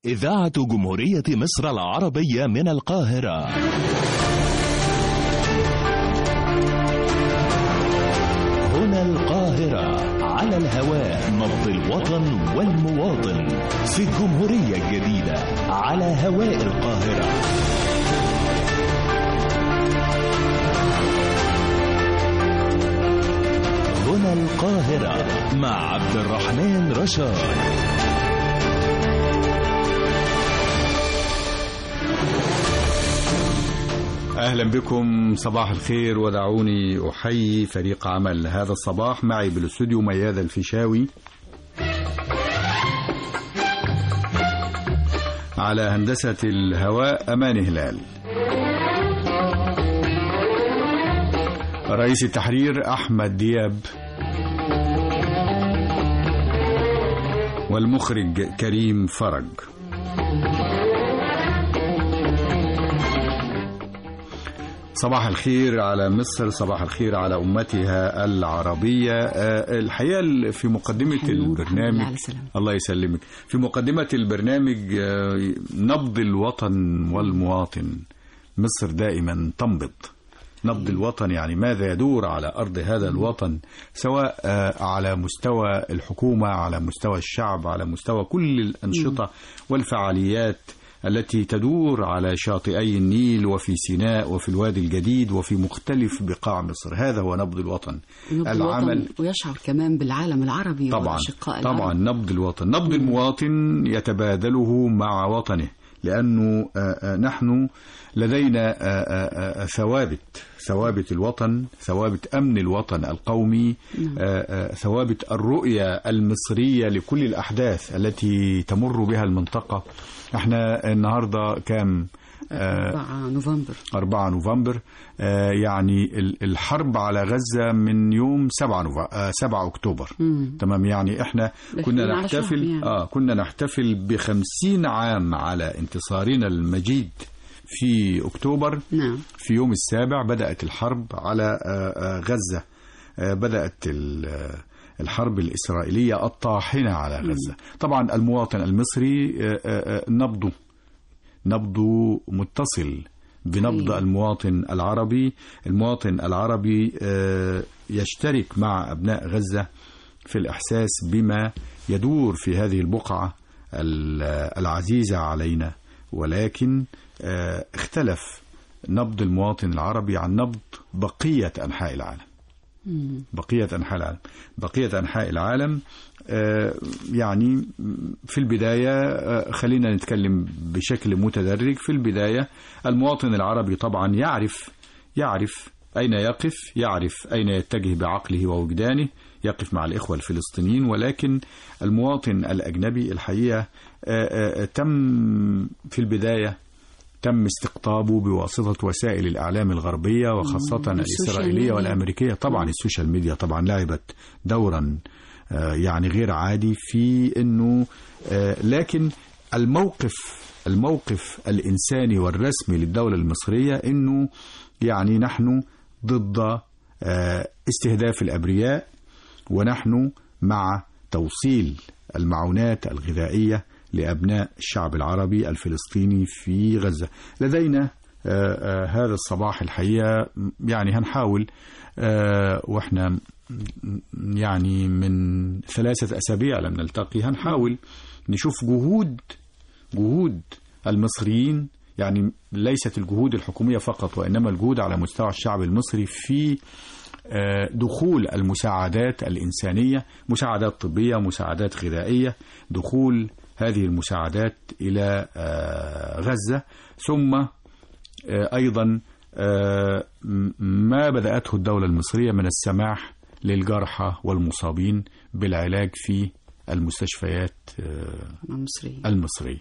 إذاعة جمهورية مصر العربية من القاهرة هنا القاهرة على الهواء نبض الوطن والمواطن في الجمهورية الجديدة على هواء القاهرة هنا القاهرة مع عبد الرحمن رشاد أهلا بكم صباح الخير ودعوني أحيي فريق عمل هذا الصباح معي بالاستوديو ميادة الفيشاوي على هندسة الهواء أمان هلال رئيس التحرير أحمد دياب والمخرج كريم فرج صباح الخير على مصر صباح الخير على أمتها العربية آه، الحقيقة في مقدمة الحمد لله البرنامج على السلامة. الله يسلمك في مقدمة البرنامج آه، نبض الوطن والمواطن مصر دائما تنبض نبض الوطن يعني ماذا يدور على أرض هذا الوطن سواء آه، على مستوى الحكومة على مستوى الشعب على مستوى كل الأنشطة والفعاليات التي تدور على شاطئي النيل وفي سيناء وفي الوادي الجديد وفي مختلف بقاع مصر هذا هو نبض الوطن نبض العمل الوطن ويشعر كمان بالعالم العربي طبعا والأشقاء طبعا العرب. نبض الوطن نبض المواطن يتبادله مع وطنه لأنه آه، آه، نحن لدينا آه، آه، آه، ثوابت ثوابت الوطن ثوابت أمن الوطن القومي آه، آه، ثوابت الرؤية المصرية لكل الأحداث التي تمر بها المنطقة احنا النهاردة كام آه، 4 نوفمبر 4 نوفمبر آه، يعني ال- الحرب على غزة من يوم 7 نوف... آه، 7 أكتوبر مم. تمام يعني احنا داخلين كنا على شهر نحتفل يعني. اه كنا نحتفل بخمسين عام على انتصارنا المجيد في أكتوبر نعم في يوم السابع بدأت الحرب على آه، آه، غزة آه، بدأت ال- آه، الحرب الإسرائيلية الطاحنة على غزة طبعا المواطن المصري آه، آه، آه، نبضه نبضه متصل بنبض صحيح. المواطن العربي المواطن العربي آه، يشترك مع أبناء غزة في الإحساس بما يدور في هذه البقعة ال- العزيزة علينا ولكن آه، اختلف نبض المواطن العربي عن نبض بقية أنحاء العالم مم. بقية أنحاء العالم بقية أنحاء العالم آه، يعني في البداية آه، خلينا نتكلم بشكل متدرج في البداية المواطن العربي طبعا يعرف يعرف أين يقف يعرف أين يتجه بعقله ووجدانه يقف مع الإخوة الفلسطينيين ولكن المواطن الأجنبي الحقيقة آه، آه، تم في البداية تم استقطابه بواسطة وسائل الإعلام الغربية وخاصة السوشيال الإسرائيلية ميديا. والأمركية طبعا السوشيال ميديا طبعا لعبت دورا آه، يعني غير عادي في أنه آه، لكن الموقف الموقف الإنساني والرسمي للدولة المصرية أنه يعني نحن ضد آه، استهداف الأبرياء ونحن مع توصيل المعونات الغذائية لأبناء الشعب العربي الفلسطيني في غزة لدينا آه، آه، هذا الصباح الحقيقة يعني هنحاول آه، وإحنا م- يعني من ثلاثة أسابيع لم نلتقي هنحاول نشوف جهود جهود المصريين يعني ليست الجهود الحكومية فقط وإنما الجهود على مستوى الشعب المصري في آه، دخول المساعدات الإنسانية مساعدات طبية مساعدات غذائية دخول هذه المساعدات إلى آه، غزة ثم آه، أيضا آه، م- ما بدأته الدولة المصرية من السماح للجرحى والمصابين بالعلاج في المستشفيات آه، مصري المصري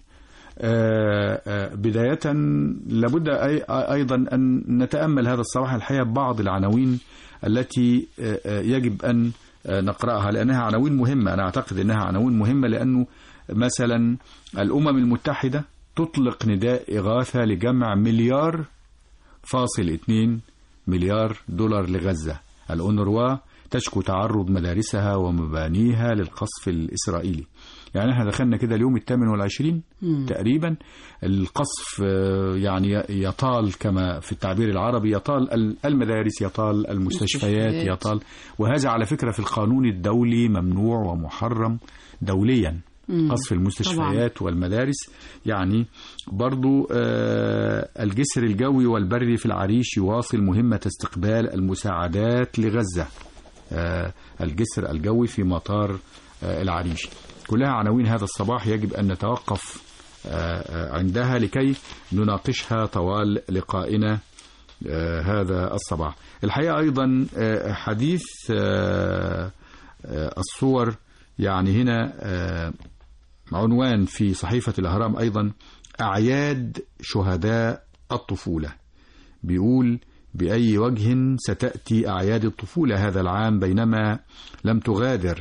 آه، آه، بداية لابد أي- أيضا أن نتأمل هذا الصباح الحقيقة بعض العناوين التي آه، آه، يجب أن آه، نقرأها لأنها عناوين مهمة أنا أعتقد أنها عناوين مهمة لأنه مثلا الأمم المتحدة تطلق نداء إغاثة لجمع مليار فاصل اتنين مليار دولار لغزة الأونروا تشكو تعرض مدارسها ومبانيها للقصف الإسرائيلي يعني احنا دخلنا كده اليوم الثامن والعشرين مم. تقريبا القصف آه، يعني يطال كما في التعبير العربي يطال ال- المدارس يطال المستشفيات مستشفيات. يطال وهذا على فكرة في القانون الدولي ممنوع ومحرم دوليا مم. قصف المستشفيات والمدارس يعني برضو آه، الجسر الجوي والبري في العريش يواصل مهمة استقبال المساعدات لغزة آه، الجسر الجوي في مطار آه، العريش كلها عناوين هذا الصباح يجب أن نتوقف آه، آه، عندها لكي نناقشها طوال لقائنا آه، هذا الصباح الحقيقة أيضا آه، حديث آه، آه، الصور يعني هنا آه، عنوان في صحيفة الأهرام أيضا أعياد شهداء الطفولة بيقول بأي وجه ستأتي أعياد الطفولة هذا العام بينما لم تغادر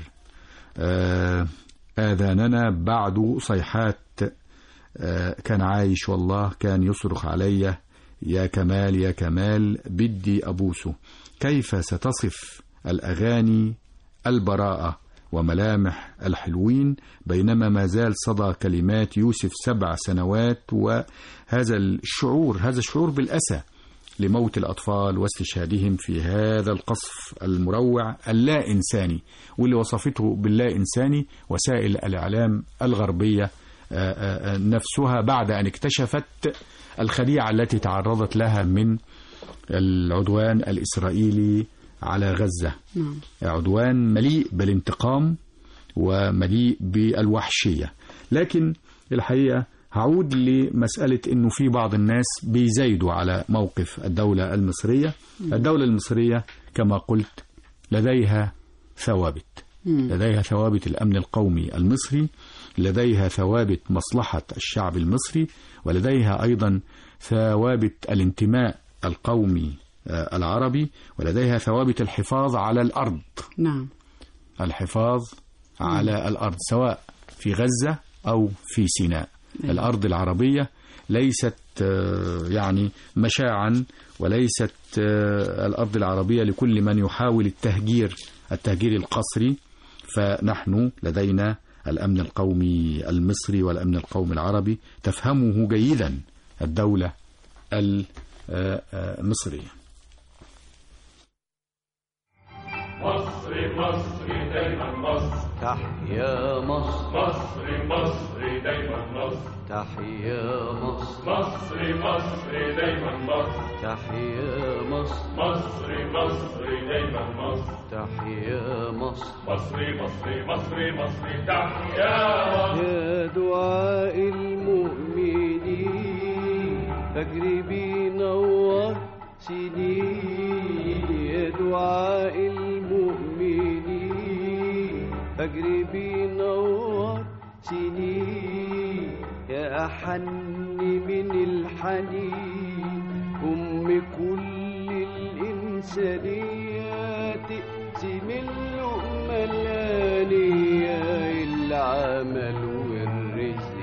آه، آذاننا بعد صيحات آه، كان عايش والله كان يصرخ علي يا كمال يا كمال بدي أبوسه كيف ستصف الأغاني البراءة وملامح الحلوين بينما ما زال صدى كلمات يوسف سبع سنوات وهذا الشعور هذا الشعور بالأسى لموت الأطفال واستشهادهم في هذا القصف المروع اللا إنساني واللي وصفته باللا إنساني وسائل الإعلام الغربية آه، آه، آه، نفسها بعد أن اكتشفت الخديعة التي تعرضت لها من العدوان الإسرائيلي على غزة نعم عدوان مليء بالانتقام ومليء بالوحشية لكن الحقيقة هعود لمسألة أنه في بعض الناس بيزايدوا على موقف الدولة المصرية الدولة المصرية كما قلت لديها ثوابت مم. لديها ثوابت الأمن القومي المصري لديها ثوابت مصلحة الشعب المصري ولديها أيضا ثوابت الانتماء القومي آه، العربي ولديها ثوابت الحفاظ على الأرض نعم الحفاظ على الأرض سواء في غزة أو في سيناء أيوة. الأرض العربية ليست آه، يعني مشاعا وليست آه، الأرض العربية لكل من يحاول التهجير التهجير القسري فنحن لدينا الأمن القومي المصري والأمن القومي العربي تفهمه جيدا الدولة المصرية مصر مصر دايما مصر تحيا مصر مصر مصر دايما مصر تحيا مصر مصر مصر دايما مصر تحيا مصر مصر مصر دايما مصر تحيا مصر مصر مصر مصر مصر تحيا مصر يا دعاء المؤمنين فجر بينور سنين يا دعاء المؤمنين فجر بينور سنين يا أحن من الحنين أم كل الإنسانية تقسم اللقمة الآنية العمل والرزق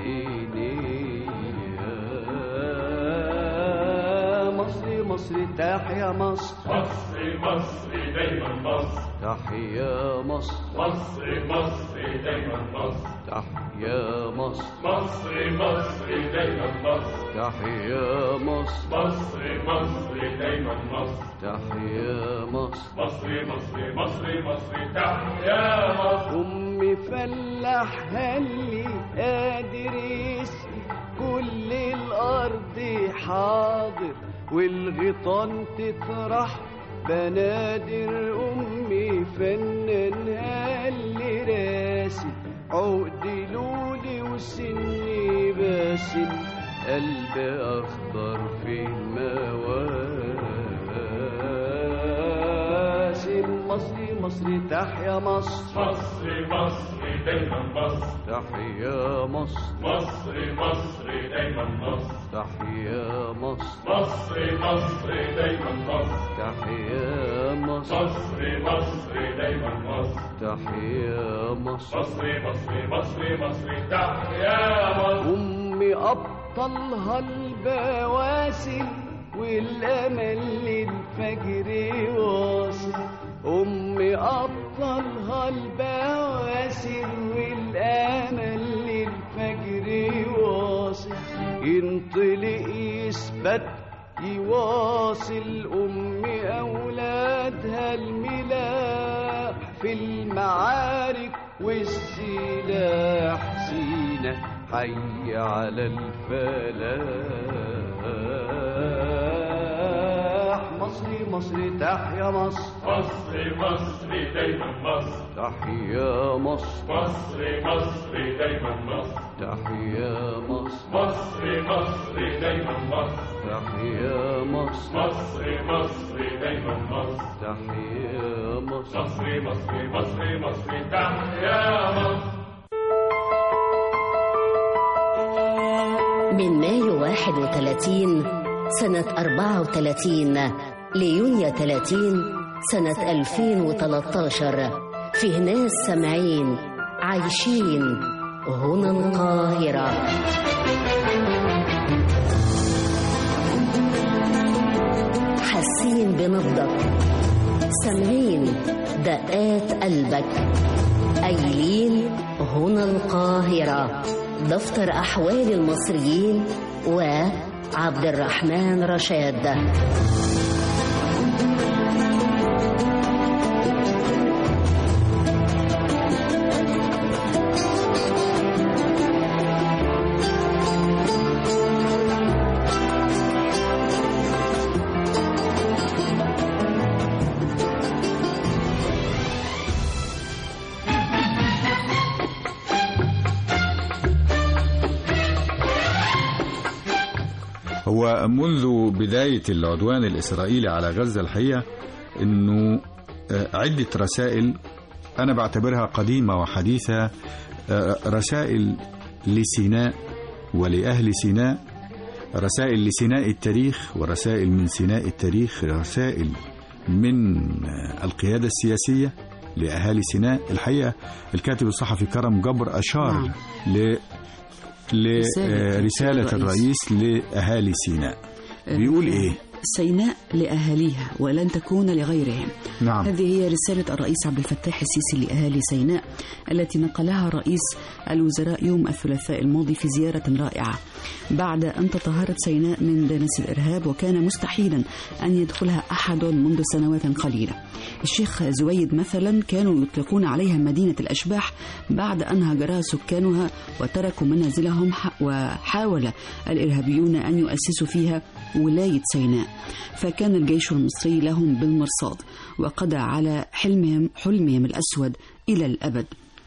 نية مصر مصر تحيا مصر مصر مصر دايما مصر تحيا مصر مصر مصر دايما مصر تحيا مصر مصر مصر دايما مصر تحيا مصر مصر مصر دايما مصر تحيا مصر مصر مصر مصر مصر تحيا مصر أم فلاح هلي قادر يسقي كل الأرض حاضر والغيطان تطرح بنادر أمي فنان هلي راسي عقد لولي وسني باسم قلب أخضر في مواسم مصري مصري تحيا مصر مصر مصر دايما مصر تحيا مصر مصر مصر دايما مصر تحيا مصر مصر مصر دايما مصر تحيا مصر مصر مصر دايما مصر تحيا مصر مصر مصر مصر مصر تحيا مصر أمي أبطلها البواسل والأمل للفجر واصل أم أبطالها البواسل والأمل للفجر واصل ينطلق يثبت يواصل أم أولادها الملاح في المعارك والسلاح سينا حي على الفلاح مصري مصري تحيا مصر مصر مصر دايما مصر تحيا مصر مصر مصر دايما مصر تحيا مصر مصر مصر دايما مصر تحيا مصر مصر مصر دايما مصر تحيا مصر مصر مصر مصر مصر تحيا مصر من مايو 31 سنة 34 ليونيو 30 سنة 2013 فيه ناس سامعين عايشين هنا القاهرة حاسين بنبضك سامعين دقات قلبك قايلين هنا القاهرة دفتر أحوال المصريين وعبد الرحمن رشاد هو منذ بداية العدوان الإسرائيلي على غزة الحقيقة أنه آه، عدة رسائل أنا بعتبرها قديمة وحديثة آه، رسائل لسيناء ولأهل سيناء رسائل لسيناء التاريخ ورسائل من سيناء التاريخ رسائل من آه، القيادة السياسية لأهالي سيناء الحقيقة الكاتب الصحفي كرم جبر أشار نعم. ل رسالة لرسالة الرئيس. الرئيس لأهالي سيناء بيقول إيه؟ سيناء لأهاليها ولن تكون لغيرهم نعم هذه هي رسالة الرئيس عبد الفتاح السيسي لأهالي سيناء التي نقلها رئيس الوزراء يوم الثلاثاء الماضي في زيارة رائعة بعد أن تطهرت سيناء من دنس الإرهاب وكان مستحيلا أن يدخلها أحد منذ سنوات قليلة الشيخ زويد مثلا كانوا يطلقون عليها مدينة الأشباح بعد أن هجرها سكانها وتركوا منازلهم ح- وحاول الإرهابيون أن يؤسسوا فيها ولاية سيناء فكان الجيش المصري لهم بالمرصاد وقضى على حلمهم حلمهم الأسود إلى الأبد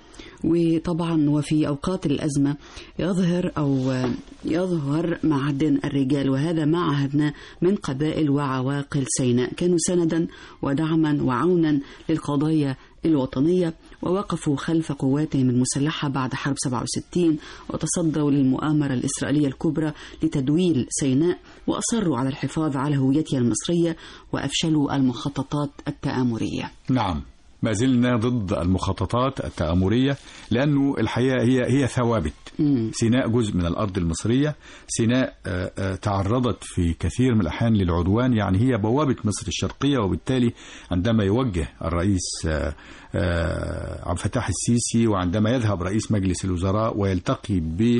وطبعا وفي أوقات الأزمة يظهر أو يظهر معدن الرجال وهذا ما عهدنا من قبائل وعواقل سيناء كانوا سندا ودعما وعونا للقضايا الوطنية ووقفوا خلف قواتهم المسلحة بعد حرب 67 وتصدوا للمؤامرة الإسرائيلية الكبرى لتدويل سيناء وأصروا على الحفاظ على هويتها المصرية وأفشلوا المخططات التآمرية نعم ما زلنا ضد المخططات التآمرية لأنه الحقيقة هي هي ثوابت مم. سيناء جزء من الأرض المصرية سيناء آه، آه، تعرضت في كثير من الأحيان للعدوان يعني هي بوابة مصر الشرقية وبالتالي عندما يوجه الرئيس آه، آه، عبد الفتاح السيسي وعندما يذهب رئيس مجلس الوزراء ويلتقي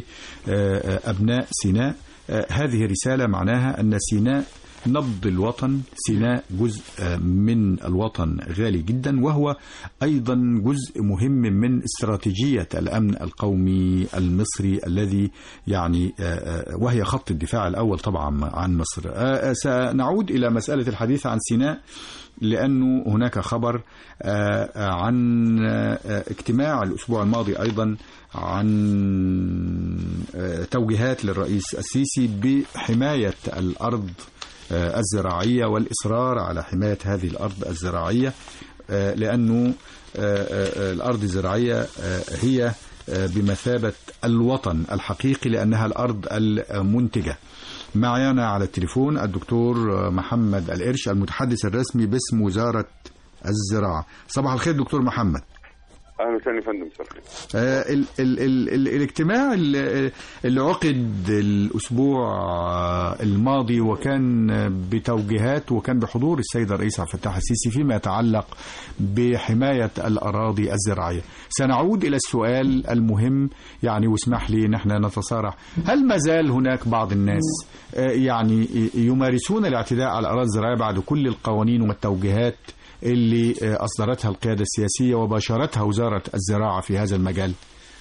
بأبناء سيناء آه، هذه رسالة معناها أن سيناء نبض الوطن سيناء جزء آه، من الوطن غالي جدا وهو أيضا جزء مهم من استراتيجية الأمن القومي المصري الذي يعني آه، آه، وهي خط الدفاع الأول طبعا عن مصر آه، آه، سنعود إلى مسألة الحديث عن سيناء لأنه هناك خبر آه، آه، عن آه، آه، اجتماع الأسبوع الماضي أيضا عن آه، توجيهات للرئيس السيسي بحماية الأرض آه، الزراعية والإصرار على حماية هذه الأرض الزراعية آه، لأنه آه، آه، الأرض الزراعية آه، هي آه، بمثابة الوطن الحقيقي لأنها الأرض المنتجة معنا على التليفون الدكتور محمد القرش المتحدث الرسمي باسم وزارة الزراعة صباح الخير دكتور محمد اهلا وسهلا يا فندم مساء الخير آه، ال ال ال ال الاجتماع ال- اللي عقد الأسبوع الماضي وكان بتوجيهات وكان بحضور السيد الرئيس عبد الفتاح السيسي فيما يتعلق بحماية الأراضي الزراعية سنعود إلى السؤال المهم يعني واسمح لي نحن نتصارع هل ما زال هناك بعض الناس آه، يعني يمارسون الاعتداء على الأراضي الزراعية بعد كل القوانين والتوجيهات اللي آه، أصدرتها القيادة السياسية وباشرتها وزارة الزراعة في هذا المجال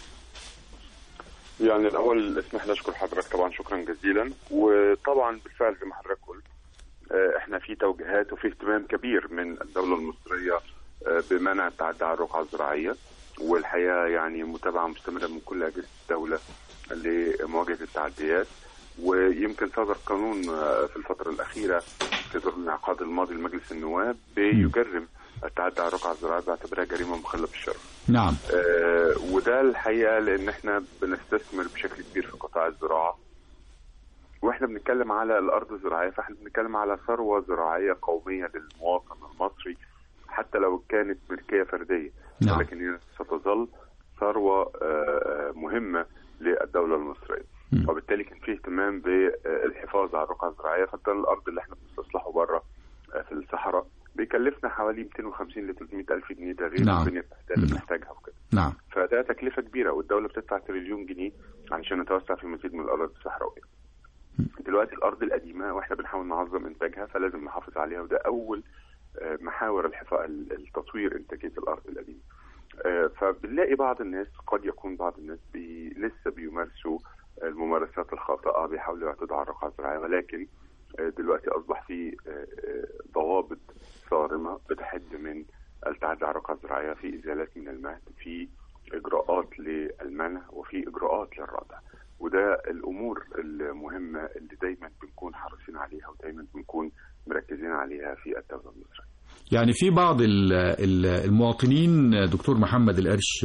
يعني الاول اسمح لي اشكر حضرتك طبعا شكرا جزيلا وطبعا بالفعل زي ما حضرتك قلت آه، احنا في توجيهات وفي اهتمام كبير من الدوله المصريه آه، بمنع التعدي على الرقعه الزراعيه والحقيقه يعني متابعه مستمره من كل اجهزه الدوله لمواجهه التعديات ويمكن صدر قانون آه، في الفتره الاخيره في دور الانعقاد الماضي لمجلس النواب بيجرم التعدي على الرقعه الزراعيه باعتبارها جريمه مخله بالشرف. نعم آه، وده الحقيقه لان احنا بنستثمر بشكل كبير في قطاع الزراعه واحنا بنتكلم على الارض الزراعيه فاحنا بنتكلم على ثروه زراعيه قوميه للمواطن المصري حتى لو كانت ملكيه فرديه نعم. ولكن هي ستظل ثروه آه، مهمه للدوله المصريه مم. وبالتالي كان في اهتمام بالحفاظ على الرقعه الزراعيه فده الارض اللي احنا بنستصلحه بره آه، في الصحراء بيكلفنا حوالي 250 ل 300 الف جنيه ده غير نعم. البنيه التحتيه اللي نعم. بنحتاجها وكده نعم فده تكلفه كبيره والدوله بتدفع تريليون جنيه علشان نتوسع في المزيد من الاراضي الصحراويه. دلوقتي الارض القديمه واحنا بنحاول نعظم انتاجها فلازم نحافظ عليها وده اول آه، محاور الحفاظ التطوير انتاجيه الارض القديمه. آه، فبنلاقي بعض الناس قد يكون بعض الناس بي لسه بيمارسوا الممارسات الخاطئه بيحاولوا يعتدوا على الرقعه الزراعيه ولكن آه، دلوقتي اصبح في آه، آه، ضوابط صارمه بتحد من التعدي على الرقعه الزراعيه في ازالات من المهد في اجراءات للمنع وفي اجراءات للردع وده الامور المهمه اللي دايما بنكون حريصين عليها ودايما بنكون مركزين عليها في الدوله المصريه يعني في بعض ال- ال- المواطنين دكتور محمد القرش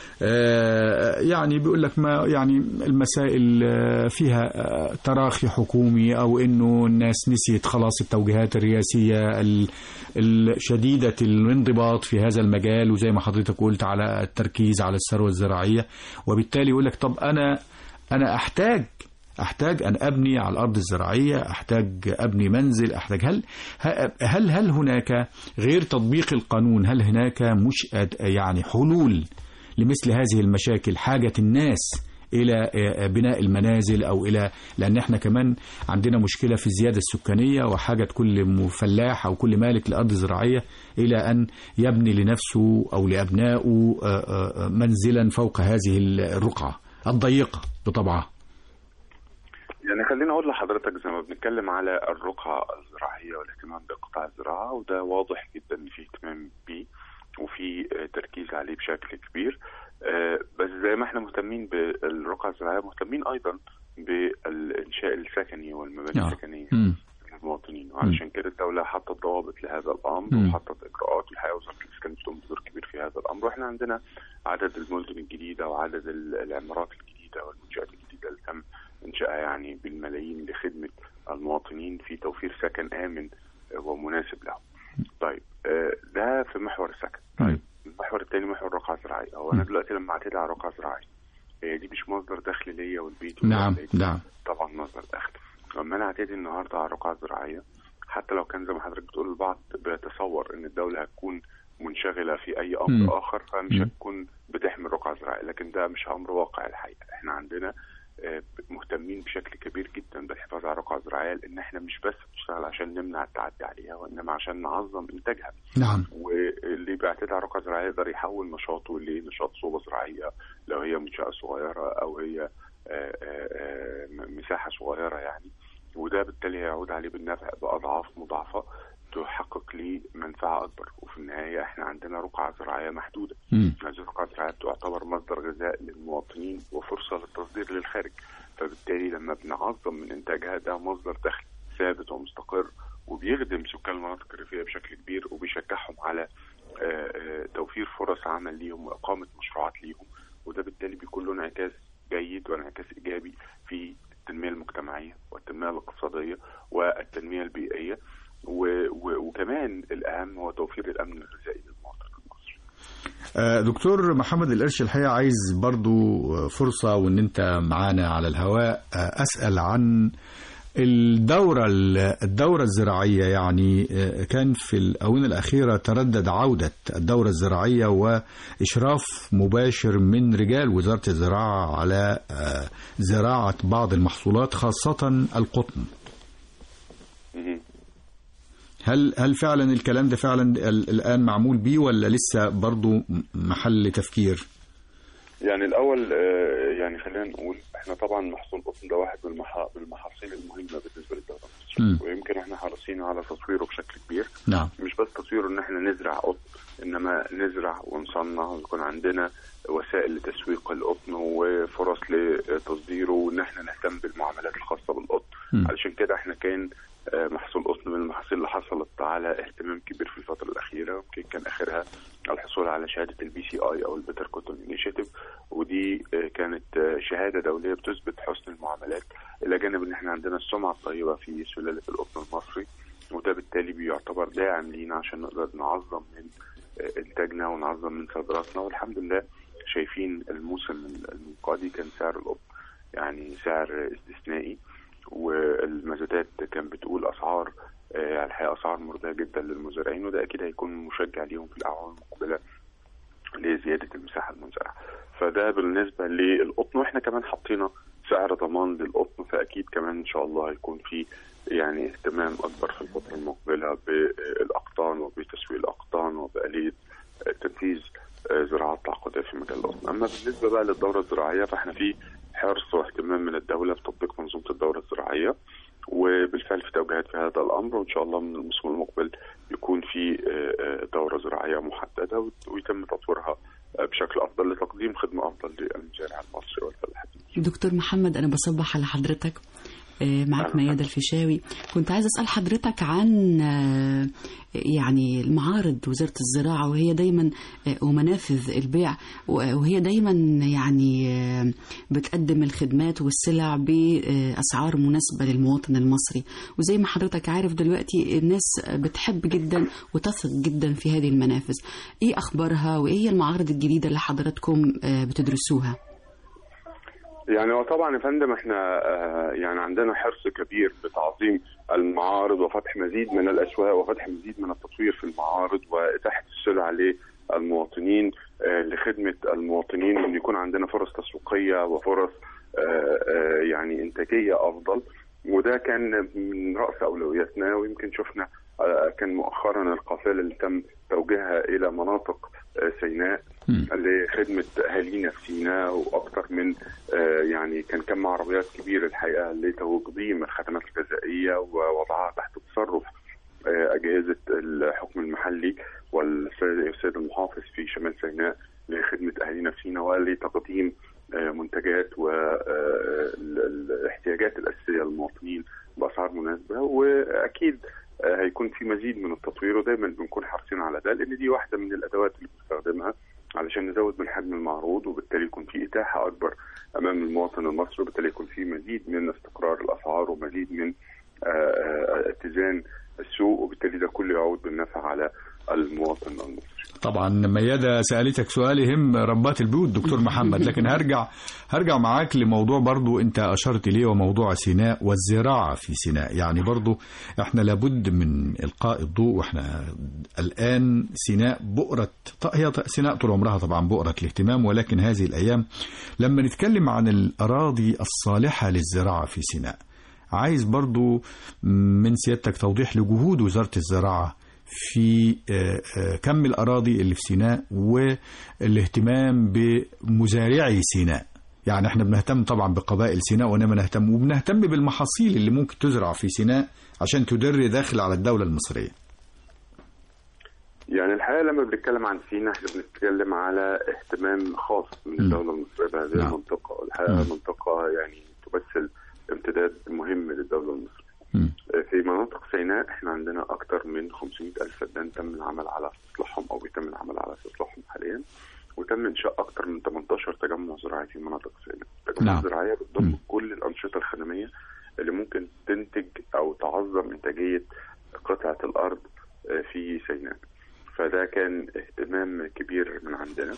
آه، يعني بيقول لك ما يعني المسائل آه، فيها آه، تراخي حكومي او انه الناس نسيت خلاص التوجيهات الرئاسيه ال- الشديده الانضباط في هذا المجال وزي ما حضرتك قلت على التركيز على الثروه الزراعيه وبالتالي يقول لك طب انا انا احتاج احتاج ان ابني على الارض الزراعيه احتاج ابني منزل احتاج هل هل هل هناك غير تطبيق القانون هل هناك مش يعني حلول لمثل هذه المشاكل حاجه الناس الى بناء المنازل او الى لان احنا كمان عندنا مشكله في الزياده السكانيه وحاجه كل فلاح او كل مالك لارض زراعيه الى ان يبني لنفسه او لابنائه منزلا فوق هذه الرقعه الضيقه بطبعها يعني خليني اقول لحضرتك زي ما بنتكلم على الرقعه الزراعيه والاهتمام بقطاع الزراعه وده واضح جدا ان في اهتمام بيه وفي تركيز عليه بشكل كبير بس زي ما احنا مهتمين بالرقعه الزراعيه مهتمين ايضا بالانشاء السكني والمباني السكنيه للمواطنين وعلشان كده الدوله حطت ضوابط لهذا الامر وحطت اجراءات والحقيقه وزاره الاسكان بتقوم بدور كبير في هذا الامر واحنا عندنا عدد المدن الجديده وعدد العمارات الجديده والمنشات الجديده اللي تم انشائها يعني بالملايين لخدمه المواطنين في توفير سكن امن ومناسب لهم. طيب ده في محور السكن. طيب المحور الثاني محور الرقعه الزراعيه، هو انا دلوقتي لما اعتدي على رقعه زراعيه هي دي مش مصدر دخل ليا والبيت نعم نعم طبعا مصدر دخل. لما انا اعتدي النهارده على الرقعه الزراعيه حتى لو كان زي ما حضرتك بتقول البعض بيتصور ان الدوله هتكون منشغله في اي امر م. اخر فمش م. هتكون بتحمي الرقعه الزراعيه لكن ده مش امر واقع الحقيقه احنا عندنا مهتمين بشكل كبير جدا بالحفاظ على الرقعه الزراعيه لان احنا مش بس بنشتغل عشان نمنع التعدي عليها وانما عشان نعظم انتاجها. نعم. واللي بيعتدي على الرقعه الزراعيه يقدر يحول نشاطه لنشاط صوبه زراعيه لو هي منشاه صغيره او هي آآ آآ مساحه صغيره يعني وده بالتالي هيعود عليه بالنفع باضعاف مضاعفه تحقق لي منفعه اكبر وفي النهايه احنا عندنا رقعه زراعيه محدوده هذه الرقعه الزراعيه تعتبر مصدر غذاء للمواطنين وفرصه للتصدير للخارج فبالتالي لما بنعظم من انتاجها ده مصدر دخل ثابت ومستقر وبيخدم سكان المناطق الريفيه بشكل كبير وبيشجعهم على توفير فرص عمل ليهم واقامه مشروعات ليهم وده بالتالي بيكون له انعكاس جيد وانعكاس ايجابي في التنميه المجتمعيه والتنميه الاقتصاديه والتنميه البيئيه و و وكمان الاهم هو توفير الامن الغذائي للمواطن المصري. آه، دكتور محمد القرش الحقيقة عايز برضو آه، فرصة وان انت معانا على الهواء آه، اسأل عن الدورة الدورة الزراعية يعني آه، كان في الآونة الأخيرة تردد عودة الدورة الزراعية وإشراف مباشر من رجال وزارة الزراعة على آه، زراعة بعض المحصولات خاصة القطن مهم. هل هل فعلا الكلام ده فعلا ال- الآن معمول بيه ولا لسه برضو م- محل تفكير؟ يعني الاول آه، يعني خلينا نقول احنا طبعا محصول القطن ده واحد من المحا- من المحاصيل المهمه بالنسبه للدوله مم. المصريه ويمكن احنا حريصين على تطويره بشكل كبير نعم مش بس تطويره ان احنا نزرع قطن انما نزرع ونصنع ويكون عندنا وسائل لتسويق القطن وفرص لتصديره وان احنا نهتم بالمعاملات الخاصه بالقطن مم. علشان كده احنا كان آه، محصول قطن من المحاصيل اللي حصلت على اهتمام كبير في الفتره الاخيره يمكن كان اخرها الحصول على شهاده البي سي اي او البيتر كوتون انيشيتيف ودي آه، كانت آه، شهاده دوليه بتثبت حسن المعاملات الى جانب ان احنا عندنا السمعه الطيبه في سلاله القطن المصري وده بالتالي بيعتبر داعم لينا عشان نقدر نعظم من آه، انتاجنا ونعظم من صادراتنا والحمد لله شايفين الموسم المنقضي كان سعر القطن يعني سعر استثنائي والمزادات كان بتقول اسعار آه، الحقيقه اسعار مرضيه جدا للمزارعين وده اكيد هيكون مشجع ليهم في الاعوام المقبله لزياده المساحه المزرعه فده بالنسبه للقطن واحنا كمان حطينا سعر ضمان للقطن فاكيد كمان ان شاء الله هيكون في يعني اهتمام اكبر في الفتره المقبله بالاقطان وبتسويق الاقطان وباليه آه، تنفيذ آه، زراعات تعاقديه في مجال القطن اما بالنسبه بقى للدوره الزراعيه فاحنا في حرص واهتمام من الدوله بتطبيق منظومه الدوره الزراعيه وبالفعل في توجيهات في هذا الامر وان شاء الله من الموسم المقبل يكون في آه، آه، دوره زراعيه محدده وت- ويتم تطويرها آه، بشكل افضل لتقديم خدمه افضل للمزارع المصري والفلاح دكتور محمد أنا بصبح على حضرتك آه، معك أهلا. ميادة الفيشاوي كنت عايزة أسأل حضرتك عن آه، يعني المعارض وزارة الزراعة وهي دايما آه، ومنافذ البيع وهي دايما يعني آه، بتقدم الخدمات والسلع بأسعار مناسبة للمواطن المصري وزي ما حضرتك عارف دلوقتي الناس بتحب جدا وتثق جدا في هذه المنافذ ايه أخبارها وايه هي المعارض الجديدة اللي حضراتكم آه، بتدرسوها يعني هو طبعا يا فندم احنا آه، يعني عندنا حرص كبير بتعظيم المعارض وفتح مزيد من الاسواق وفتح مزيد من التطوير في المعارض واتاحه السلع للمواطنين آه، لخدمه المواطنين وان يكون عندنا فرص تسويقيه وفرص آه، آه، يعني انتاجيه افضل وده كان من راس اولوياتنا ويمكن شفنا آه، كان مؤخرا القافله اللي تم توجيهها الى مناطق آه، سيناء مم. لخدمه اهالينا في سيناء واكثر من آه، يعني كان كم عربيات كبير الحقيقه لتقديم الخدمات الغذائيه ووضعها تحت تصرف آه، اجهزه الحكم المحلي والسيد المحافظ في شمال سيناء لخدمه اهالينا في سيناء ولتقديم آه، منتجات والاحتياجات الاساسيه للمواطنين باسعار مناسبه واكيد آه، هيكون في مزيد من التطوير ودايما بنكون حريصين على ده لان دي واحده من الادوات اللي بنستخدمها علشان نزود من حجم المعروض وبالتالي يكون في اتاحه اكبر امام المواطن المصري وبالتالي يكون في مزيد من استقرار الاسعار ومزيد من آه، آه، اتزان السوق وبالتالي ده كله يعود بالنفع على المواطن المصري. طبعا ميادة سألتك سؤال يهم ربات البيوت دكتور محمد لكن هرجع هرجع معاك لموضوع برضو انت اشرت اليه وموضوع سيناء والزراعة في سيناء يعني برضو احنا لابد من القاء الضوء واحنا الان سيناء بؤرة ط- هي ط- سيناء طول عمرها طبعا بؤرة الاهتمام ولكن هذه الايام لما نتكلم عن الاراضي الصالحة للزراعة في سيناء عايز برضو من سيادتك توضيح لجهود وزارة الزراعة في آه، آه، كم الأراضي اللي في سيناء والاهتمام بمزارعي سيناء يعني احنا بنهتم طبعا بقبائل سيناء وانما نهتم وبنهتم بالمحاصيل اللي ممكن تزرع في سيناء عشان تدر داخل على الدولة المصرية يعني الحقيقه لما بنتكلم عن سينا احنا بنتكلم على اهتمام خاص من م. الدوله المصريه بهذه نعم. المنطقه والحقيقه م. منطقه يعني تمثل امتداد مهم للدوله المصريه. مم. في مناطق سيناء احنا عندنا اكثر من 500 الف فدان تم العمل على استصلاحهم او بيتم العمل على استصلاحهم حاليا وتم انشاء اكثر من 18 تجمع زراعي في مناطق سيناء. التجمع نعم. الزراعيه بتضم مم. كل الانشطه الخدميه اللي ممكن تنتج او تعظم انتاجيه قطعه الارض آه، في سيناء. فده كان اهتمام كبير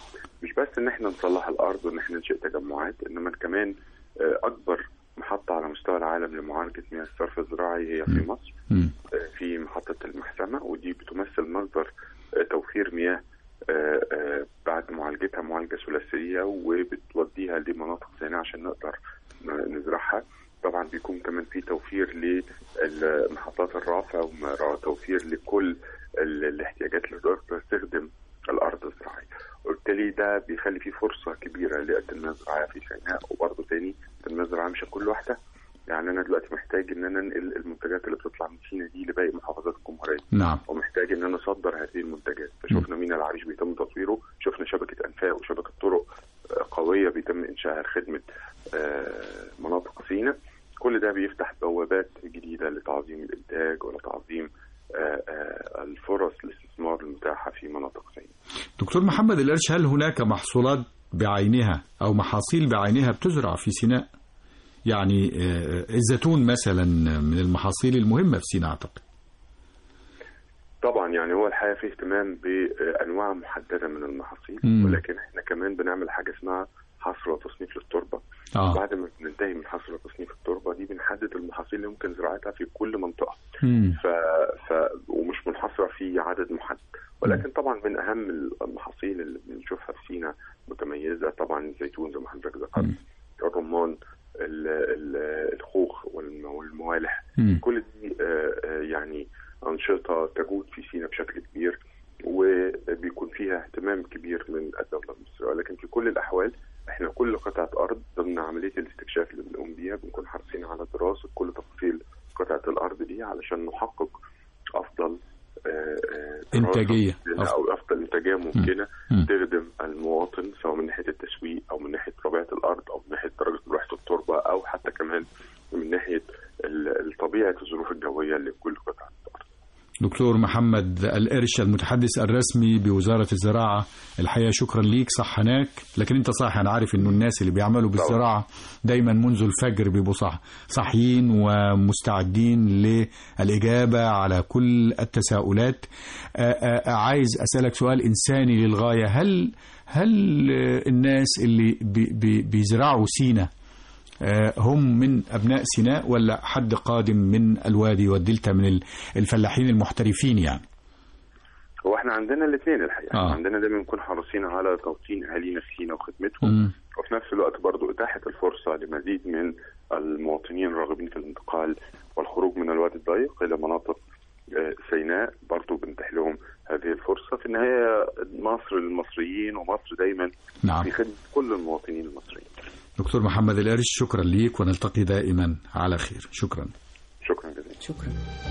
مش بس ان احنا نصلح الارض وان احنا ننشئ تجمعات انما كمان آه، اكبر محطه على مستوى العالم لمعالجه مياه الصرف الزراعي هي في مصر مم. آه، في محطه المحسمه ودي بتمثل مصدر آه، توفير مياه آه، آه، بعد معالجتها معالجه ثلاثيه وبتوديها لمناطق ثانيه عشان نقدر ن- نزرعها طبعا بيكون كمان في توفير لمحطات الرافع وتوفير لكل ال- الاحتياجات اللي تقدر تستخدم الارض الزراعيه وبالتالي ده بيخلي فيه فرصه كبيره للتنميه الزراعيه في سيناء وبرضه تاني التنميه الزراعيه مش كل واحده يعني انا دلوقتي محتاج ان انا انقل المنتجات اللي بتطلع من سيناء دي لباقي محافظات الجمهوريه نعم ومحتاج ان انا اصدر هذه المنتجات فشفنا مينا العريش بيتم تطويره شفنا شبكه انفاق وشبكه طرق آه، قويه بيتم انشائها لخدمه آه، مناطق سيناء كل ده بيفتح بوابات جديده لتعظيم الانتاج ولتعظيم آه، آه، الفرص الاستثمار المتاحه في مناطق سيناء دكتور محمد القرش هل هناك محصولات بعينها أو محاصيل بعينها بتزرع في سيناء يعني آه، الزيتون مثلا من المحاصيل المهمة في سيناء أعتقد طبعا يعني هو الحقيقه في اهتمام بانواع محدده من المحاصيل مم. ولكن احنا كمان بنعمل حاجه اسمها حصر وتصنيف للتربه آه. بعد ما بننتهي من حصر وتصنيف التربه دي بنحدد المحاصيل اللي ممكن زراعتها في كل منطقه مم. ف... ف... ومش منحصره في عدد محدد ولكن طبعا من اهم المحاصيل اللي بنشوفها في سينا متميزه طبعا الزيتون زي ما حضرتك ذكرت مم. الرمان ال... ال... الخوخ والم... والموالح مم. كل دي آه، آه، يعني أنشطة تجود في سينا بشكل كبير وبيكون فيها اهتمام كبير من الدولة المصرية ولكن في كل الأحوال احنا كل قطعة أرض ضمن عملية الاستكشاف اللي بنقوم بيها بنكون حريصين على دراسة كل تفاصيل قطعة الأرض دي علشان نحقق أفضل آه، آه، دراسة إنتاجية. ممكنة أو أفضل إنتاجية ممكنة مم. تخدم المواطن سواء من ناحية التسويق أو من ناحية طبيعة الأرض أو من ناحية درجة ملوحة التربة أو حتى كمان من ناحية ال- طبيعة الظروف الجوية لكل قطعة أرض دكتور محمد القرش المتحدث الرسمي بوزارة الزراعة الحقيقة شكرا ليك صحناك لكن انت صح انا عارف انه الناس اللي بيعملوا بالزراعة دايما منذ الفجر بيبقوا صح صحيين ومستعدين للإجابة على كل التساؤلات آه، آه، عايز أسألك سؤال إنساني للغاية هل هل آه، الناس اللي بي بي بيزرعوا سينا آه، هم من أبناء سيناء ولا حد قادم من الوادي والدلتا من ال- الفلاحين المحترفين يعني هو احنا عندنا الاثنين الحقيقة آه. آه. عندنا دايما بنكون حريصين على توطين أهالينا في سينا وخدمتهم مم. وفي نفس الوقت برضو إتاحة الفرصة لمزيد من المواطنين الراغبين في الانتقال والخروج من الوادي الضيق إلى مناطق آه، سيناء برضو بنتيح لهم هذه الفرصة في النهاية مصر للمصريين ومصر دايما نعم في خدمة كل المواطنين المصريين دكتور محمد القرش شكرا ليك ونلتقي دائما على خير شكرا شكرا جزيلا شكرا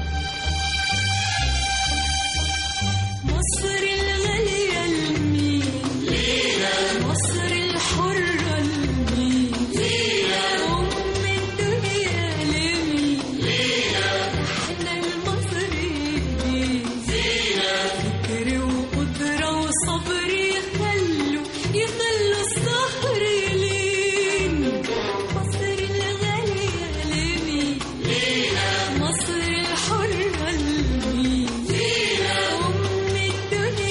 مصر الغالية لمين لينا مصر الحرة لمين لينا أم الدنيا لمين لينا احنا المصريين لينا فكر وقدرة وصبر يخلوا يخلوا الصخر يلين مصر الغالية لمين لينا مصر الحرة لمين لينا أم الدنيا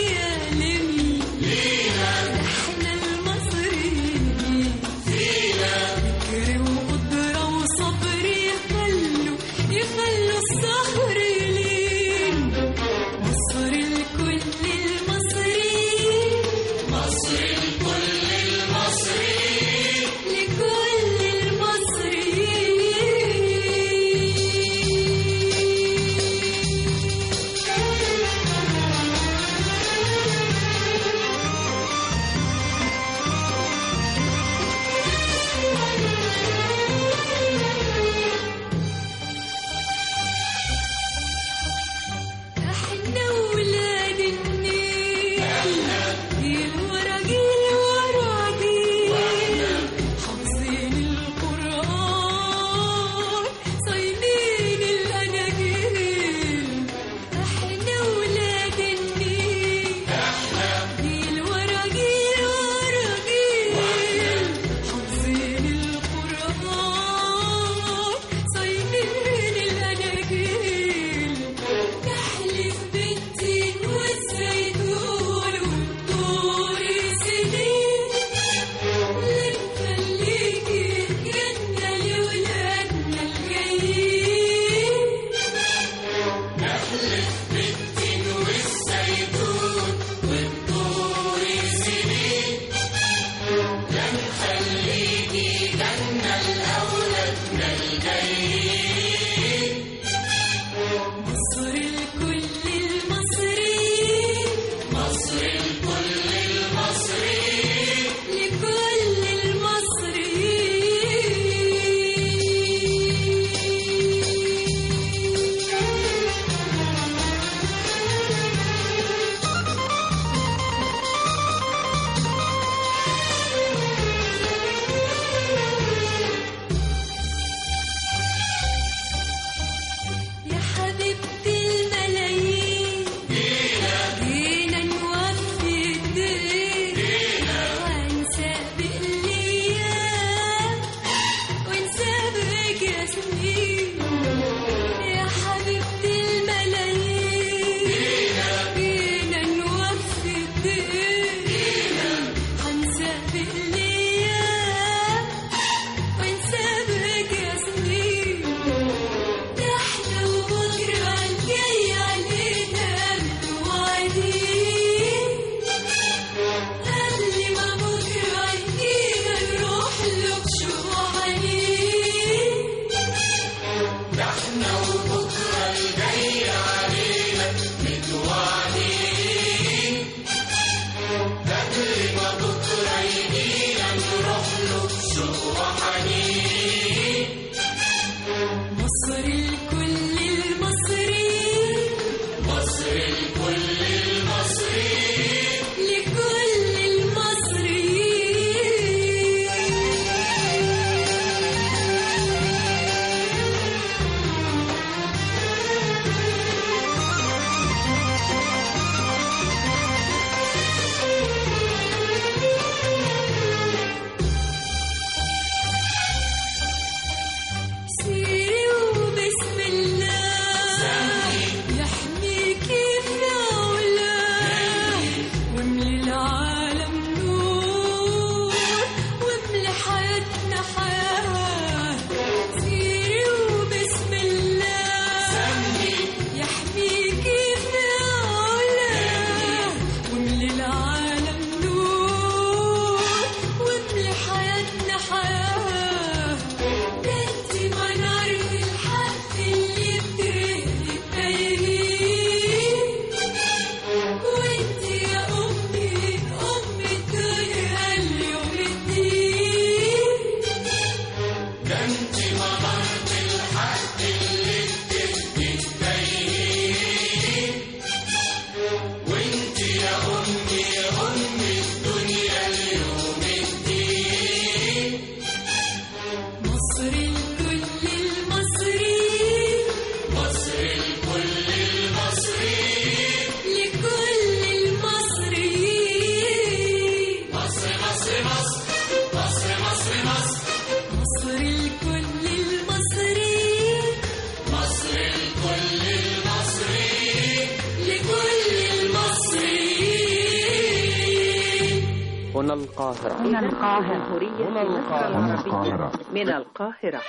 هنا القاهرة هنا القاهرة هنا القاهرة من القاهرة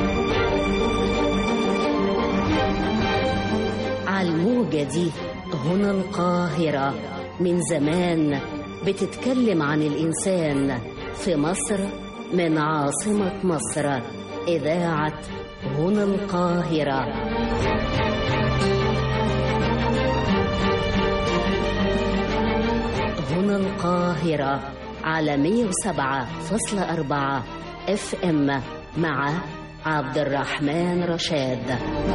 على الموجة دي هنا القاهرة من زمان بتتكلم عن الإنسان في مصر من عاصمة مصر إذاعة هنا القاهرة هنا القاهرة على 107.4 اف ام مع عبد الرحمن رشاد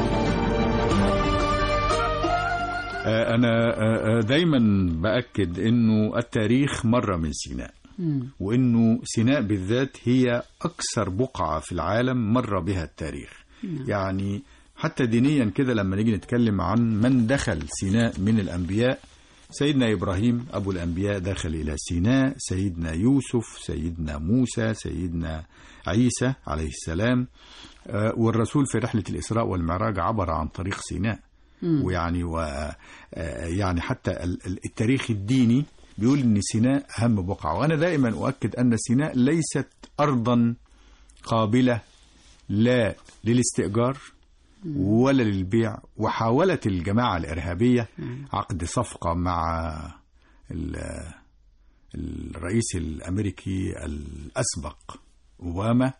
آه، أنا آه، آه، دايما بأكد إنه التاريخ مرة من سيناء وإنه سيناء بالذات هي أكثر بقعة في العالم مر بها التاريخ يعني حتى دينيا كده لما نيجي نتكلم عن من دخل سيناء من الأنبياء سيدنا إبراهيم أبو الأنبياء دخل إلى سيناء سيدنا يوسف سيدنا موسى سيدنا عيسى عليه السلام آه، والرسول في رحلة الإسراء والمعراج عبر عن طريق سيناء ويعني و آه، يعني حتى ال- ال- التاريخ الديني بيقول ان سيناء اهم بقعه وانا دائما اؤكد ان سيناء ليست ارضا قابله لا للاستئجار ولا للبيع وحاولت الجماعه الارهابيه عقد صفقه مع ال- الرئيس الامريكي الاسبق اوباما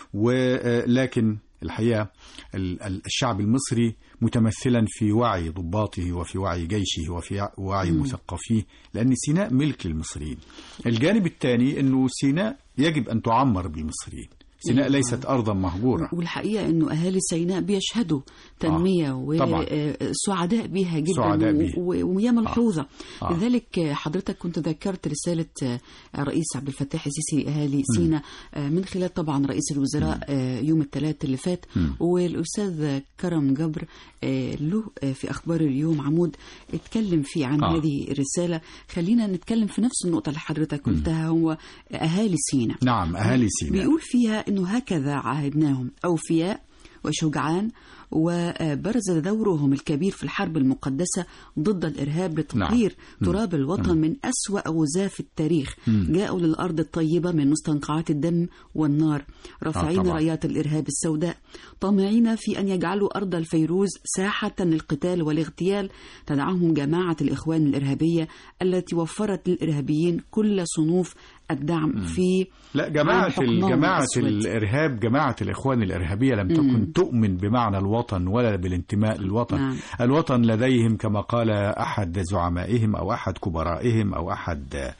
ولكن الحقيقه ال- ال- الشعب المصري متمثلا في وعي ضباطه وفي وعي جيشه وفي وعي مثقفيه لان سيناء ملك للمصريين. الجانب الثاني انه سيناء يجب ان تعمر بالمصريين. سيناء نعم. ليست ارضا مهجوره. والحقيقة أنه أهالي سيناء بيشهدوا تنمية طبعاً. وسعداء بيها جدا سعداء و- بيها. و- وهي ملحوظة آه. لذلك آه، حضرتك كنت ذكرت رسالة آه، الرئيس عبد الفتاح السيسي لأهالي سيناء آه، من خلال طبعا رئيس الوزراء آه، يوم الثلاث اللي فات والأستاذ كرم جبر آه، له آه، في أخبار اليوم عمود اتكلم فيه عن آه. هذه الرسالة خلينا نتكلم في نفس النقطة اللي حضرتك قلتها هو أهالي سيناء نعم اهالي سيناء. بيقول فيها انه هكذا عاهدناهم اوفياء وشجعان وبرز دورهم الكبير في الحرب المقدسة ضد الإرهاب لتطهير تراب الوطن من أسوأ غزاة التاريخ جاءوا للأرض الطيبة من مستنقعات الدم والنار رافعين طبعاً. رايات الإرهاب السوداء طامعين في أن يجعلوا أرض الفيروز ساحة للقتال والاغتيال تدعمهم جماعة الإخوان الإرهابية التي وفرت للإرهابيين كل صنوف الدعم في لا جماعة الحكمهم جماعة الأسود. الإرهاب جماعة الإخوان الإرهابية لم تكن تؤمن بمعنى الوطن ولا بالانتماء للوطن نعم. الوطن لديهم كما قال أحد زعمائهم أو أحد كبرائهم أو أحد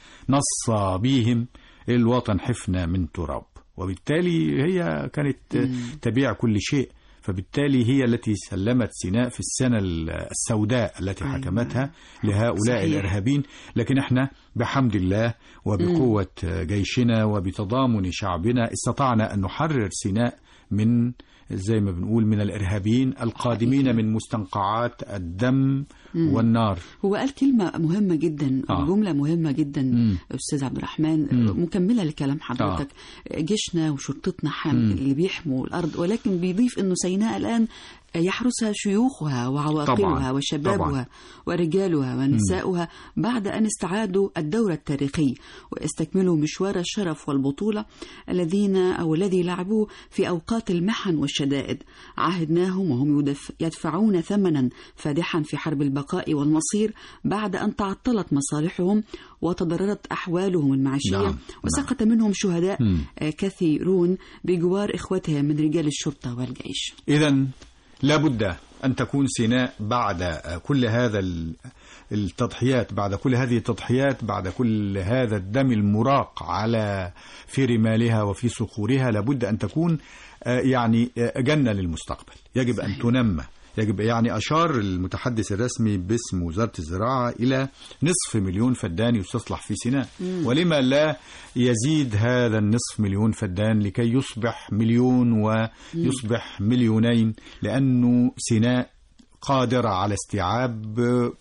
نصابيهم الوطن حفنة من تراب وبالتالي هي كانت تبيع كل شيء فبالتالي هي التي سلمت سيناء في السنة السوداء التي أيوة. حكمتها لهؤلاء صحيح. الإرهابيين لكن احنا بحمد الله وبقوة جيشنا وبتضامن شعبنا استطعنا أن نحرر سيناء من زي ما بنقول من الإرهابيين القادمين من مستنقعات الدم والنار هو قال كلمة مهمة جدا آه. أو جملة مهمة جدا مم. أستاذ عبد الرحمن مكملة لكلام حضرتك جيشنا وشرطتنا حام اللي بيحموا الأرض ولكن بيضيف أنه سيناء الآن يحرسها شيوخها وعواقلها طبعاً. وشبابها طبعاً. ورجالها ونساؤها بعد أن استعادوا الدور التاريخي واستكملوا مشوار الشرف والبطولة الذين أو الذي لعبوه في أوقات المحن والشدائد عاهدناهم وهم يدف يدفعون ثمنا فادحا في حرب البقاء والمصير بعد أن تعطلت مصالحهم وتضررت أحوالهم المعيشية نعم، وسقط منهم شهداء مم. آه، كثيرون بجوار إخوتهم من رجال الشرطة والجيش إذا لابد أن تكون سيناء بعد كل هذا ال- التضحيات بعد كل هذه التضحيات بعد كل هذا الدم المراق على في رمالها وفي صخورها لابد أن تكون آه، يعني آه، جنة للمستقبل يجب أن تنمى يجب يعني أشار المتحدث الرسمي باسم وزارة الزراعة إلى نصف مليون فدان يستصلح في سيناء ولما لا يزيد هذا النصف مليون فدان لكي يصبح مليون ويصبح مليونين لأنه سيناء قادرة على استيعاب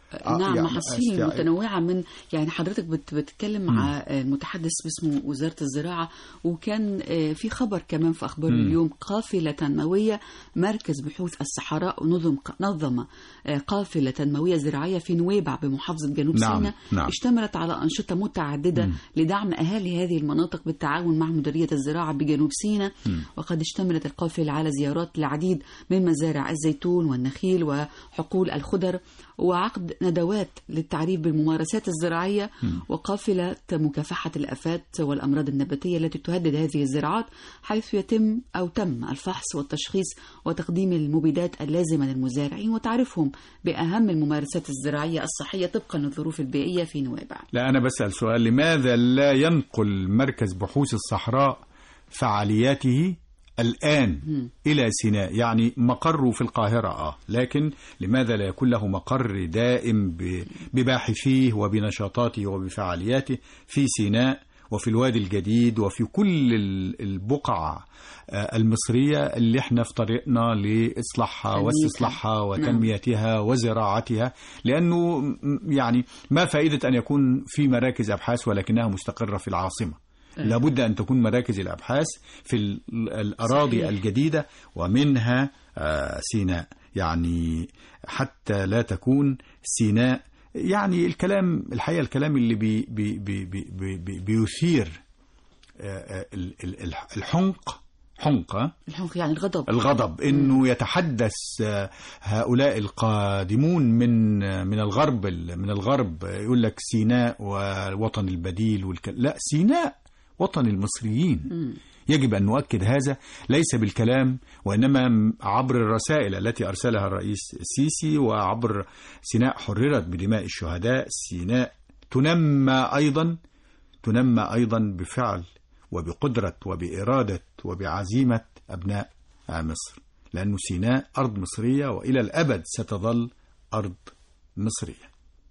آه، نعم يعني محاصيل أستيعب. متنوعة من يعني حضرتك بت- بتتكلم مع المتحدث باسمه وزارة الزراعة وكان آه، في خبر كمان في أخبار مم. اليوم قافلة تنموية مركز بحوث الصحراء نظم نظم آه، قافلة تنموية زراعية في نويبع بمحافظة جنوب نعم، سيناء نعم. اشتملت على أنشطة متعددة مم. لدعم أهالي هذه المناطق بالتعاون مع مديرية الزراعة بجنوب سيناء مم. وقد اشتملت القافلة على زيارات العديد من مزارع الزيتون والنخيل وحقول الخضر وعقد ندوات للتعريف بالممارسات الزراعية وقافلة مكافحة الآفات والأمراض النباتية التي تهدد هذه الزراعات حيث يتم أو تم الفحص والتشخيص وتقديم المبيدات اللازمة للمزارعين وتعريفهم بأهم الممارسات الزراعية الصحية طبقا للظروف البيئية في نويبع لا أنا بسأل سؤال لماذا لا ينقل مركز بحوث الصحراء فعالياته الآن إلى سيناء يعني مقره في القاهرة آه لكن لماذا لا يكون له مقر دائم ب- بباحثيه وبنشاطاته وبفعالياته في سيناء وفي الوادي الجديد وفي كل ال- البقع آه، المصرية اللي احنا في طريقنا لإصلاحها تنميتها. واستصلاحها وتنميتها وزراعتها لأنه م- يعني ما فائدة أن يكون في مراكز أبحاث ولكنها مستقرة في العاصمة لابد أن تكون مراكز الأبحاث في ال- الأراضي صحيح. الجديدة ومنها آه، سيناء يعني حتى لا تكون سيناء يعني الكلام الحقيقة الكلام اللي بي بي بي بي بي بي بيثير آه، آه، ال- ال- ال- الحنق حنق آه؟ الحنق يعني الغضب الغضب انه يتحدث آه، هؤلاء القادمون من آه، من الغرب من الغرب آه، يقول لك سيناء والوطن البديل والك... لا سيناء وطن المصريين مم. يجب أن نؤكد هذا ليس بالكلام وإنما عبر الرسائل التي أرسلها الرئيس السيسي وعبر سيناء حررت بدماء الشهداء سيناء تنمى أيضا تنمى أيضا بفعل وبقدرة وبإرادة وبعزيمة أبناء مصر لأن سيناء أرض مصرية وإلى الأبد ستظل أرض مصرية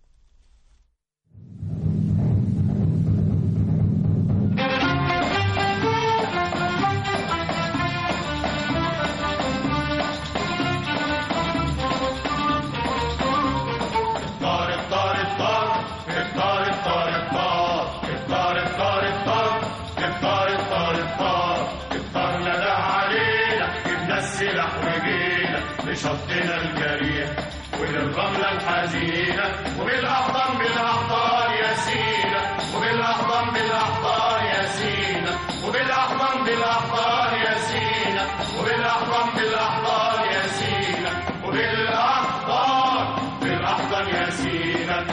الطار الطار الطار الطار الطار الطار الطار الطار الطار الطار الطار الطار الطار ندى علينا جبنا السلاح وجينا لشطنا الجريح وللرملة الحزينة وبالأحضان بالأحضان يا سينا وبالأحضان بالأحضان يا سينا وبالأحضان بالأحضان يا سينا وبالأحضان بالأحضان يا سينا وبالأحضان بالأحضان يا سينا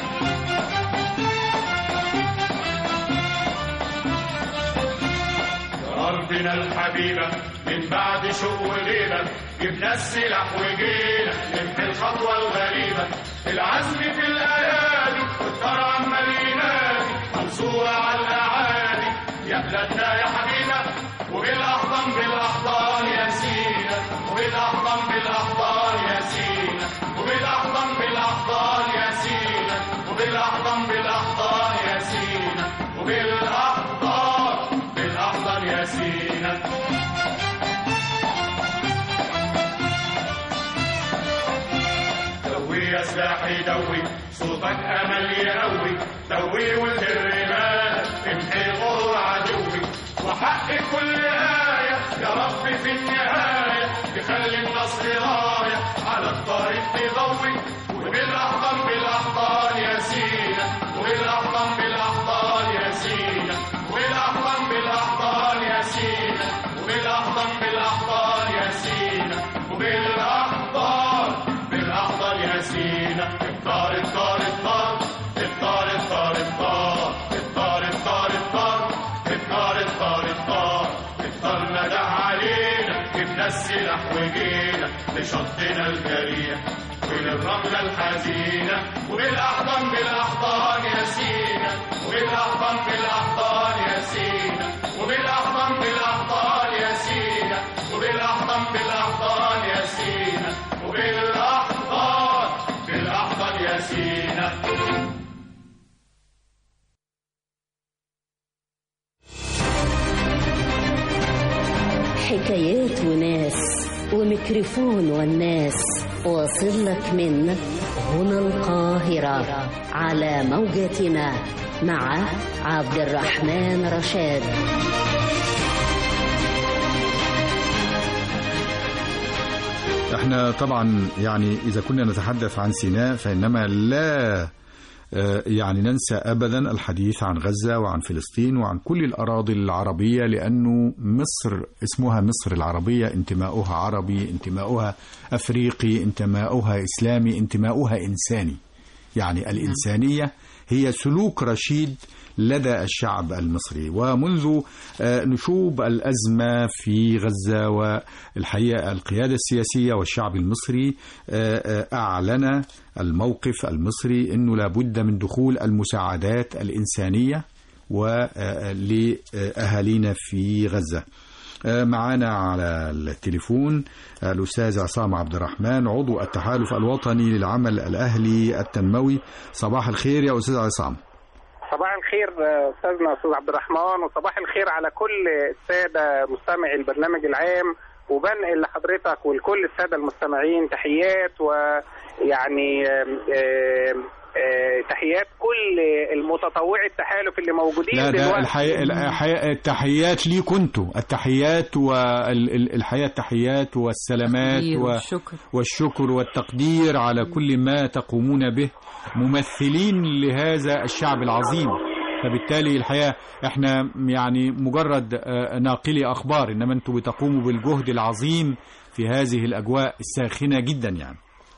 أرضنا الحبيبة من بعد شوق وغيبة جبنا السلاح وجينا نمحي الخطوة الغريبة العزم في الأيادي والطار عمال ينادي منصورة على الأعادي يا بلادنا يا حبيبة وبالأحضان بالأحضان يا سينا وبالأحضان بالأحضان يا سينا وبالأحضان بالأحضان يا سينا وبالأحضان بالأحضان يا سينا وبالأحضان بالأحضان يا سينا دوي يا سلاحي دوي صوتك امل يقوي دوي والرمال امحي غرور عدوي وحق كل آية يا رب في النهاية يخلي النصر راية على الطريق تضوي وبالأحضان بالأحضان يا سينا وبالأحضان بالأحضان يا سينا وبالأحضان بالأحضان يا سينا وبالأحضان بالأحضان يا سينا وبالأحضان بالأحضان يا سينا الطار الطار الطار الطار الطار الطار الطار الطار الطار الطار الطار الطار الطار ندى علينا جبنا السلاح وجينا لشطنا الجريح وللرملة الحزينة وبالأحضان بالأحضان يا سينا وبالأحضان بالأحضان يا سينا وبالأحضان بالأحضان يا سينا وبالأحضان بالأحضان يا سينا وبالأحضان بالأحضان يا سينا حكايات وناس وميكروفون والناس واصل لك من هنا القاهرة على موجتنا مع عبد الرحمن رشاد احنا طبعا يعني اذا كنا نتحدث عن سيناء فانما لا آه، يعني ننسى ابدا الحديث عن غزه وعن فلسطين وعن كل الاراضي العربيه لانه مصر اسمها مصر العربيه انتماؤها عربي انتماؤها افريقي انتماؤها اسلامي انتماؤها انساني يعني الانسانيه هي سلوك رشيد لدى الشعب المصري ومنذ آه، نشوب الازمه في غزه والحقيقه القياده السياسيه والشعب المصري آه، آه، اعلن الموقف المصري انه لابد من دخول المساعدات الانسانيه ولاهالينا في غزه. آه، معانا على التليفون الأستاذ عصام عبد الرحمن عضو التحالف الوطني للعمل الأهلي التنموي صباح الخير يا أستاذ عصام صباح الخير آه، استاذنا استاذ عبد الرحمن وصباح الخير على كل الساده مستمعي البرنامج العام وبنقل لحضرتك ولكل الساده المستمعين تحيات ويعني آم، آم، آه، تحيات كل المتطوعي التحالف اللي موجودين لا ده دلوقتي الحقيقة الحقيقة التحيات ليكوا انتوا التحيات والحياة التحيات والسلامات التقدير و- والشكر. والشكر والتقدير على كل ما تقومون به ممثلين لهذا الشعب العظيم فبالتالي الحقيقة احنا يعني مجرد آه، ناقلي أخبار إنما انتوا بتقوموا بالجهد العظيم في هذه الأجواء الساخنة جدا يعني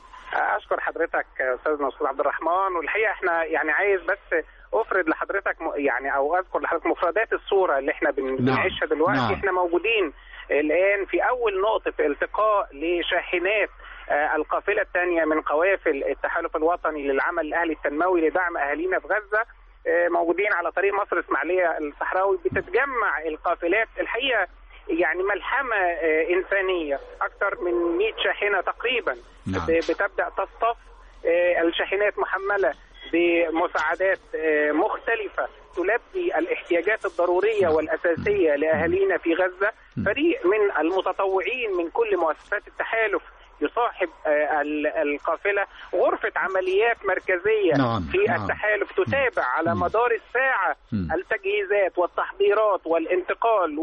اشكر حضرتك استاذنا استاذ عبد الرحمن والحقيقه احنا يعني عايز بس افرد لحضرتك م- يعني او اذكر لحضرتك مفردات الصوره اللي احنا بن- بنعيشها دلوقتي نعم. احنا موجودين الان في اول نقطه التقاء لشاحنات آه، القافله الثانيه من قوافل التحالف الوطني للعمل الاهلي التنموي لدعم اهالينا في غزه آه، موجودين على طريق مصر اسماعيليه الصحراوي بتتجمع القافلات الحقيقه يعني ملحمه آه، انسانيه اكثر من 100 شاحنه تقريبا نعم. ب- بتبدا تصطف آه، الشاحنات محمله بمساعدات آه، مختلفه تلبي الاحتياجات الضروريه والاساسيه لاهالينا في غزه فريق من المتطوعين من كل مؤسسات التحالف يصاحب آه، ال- القافله غرفه عمليات مركزيه نعم، في نعم. التحالف تتابع على مدار الساعه مم. التجهيزات والتحضيرات والانتقال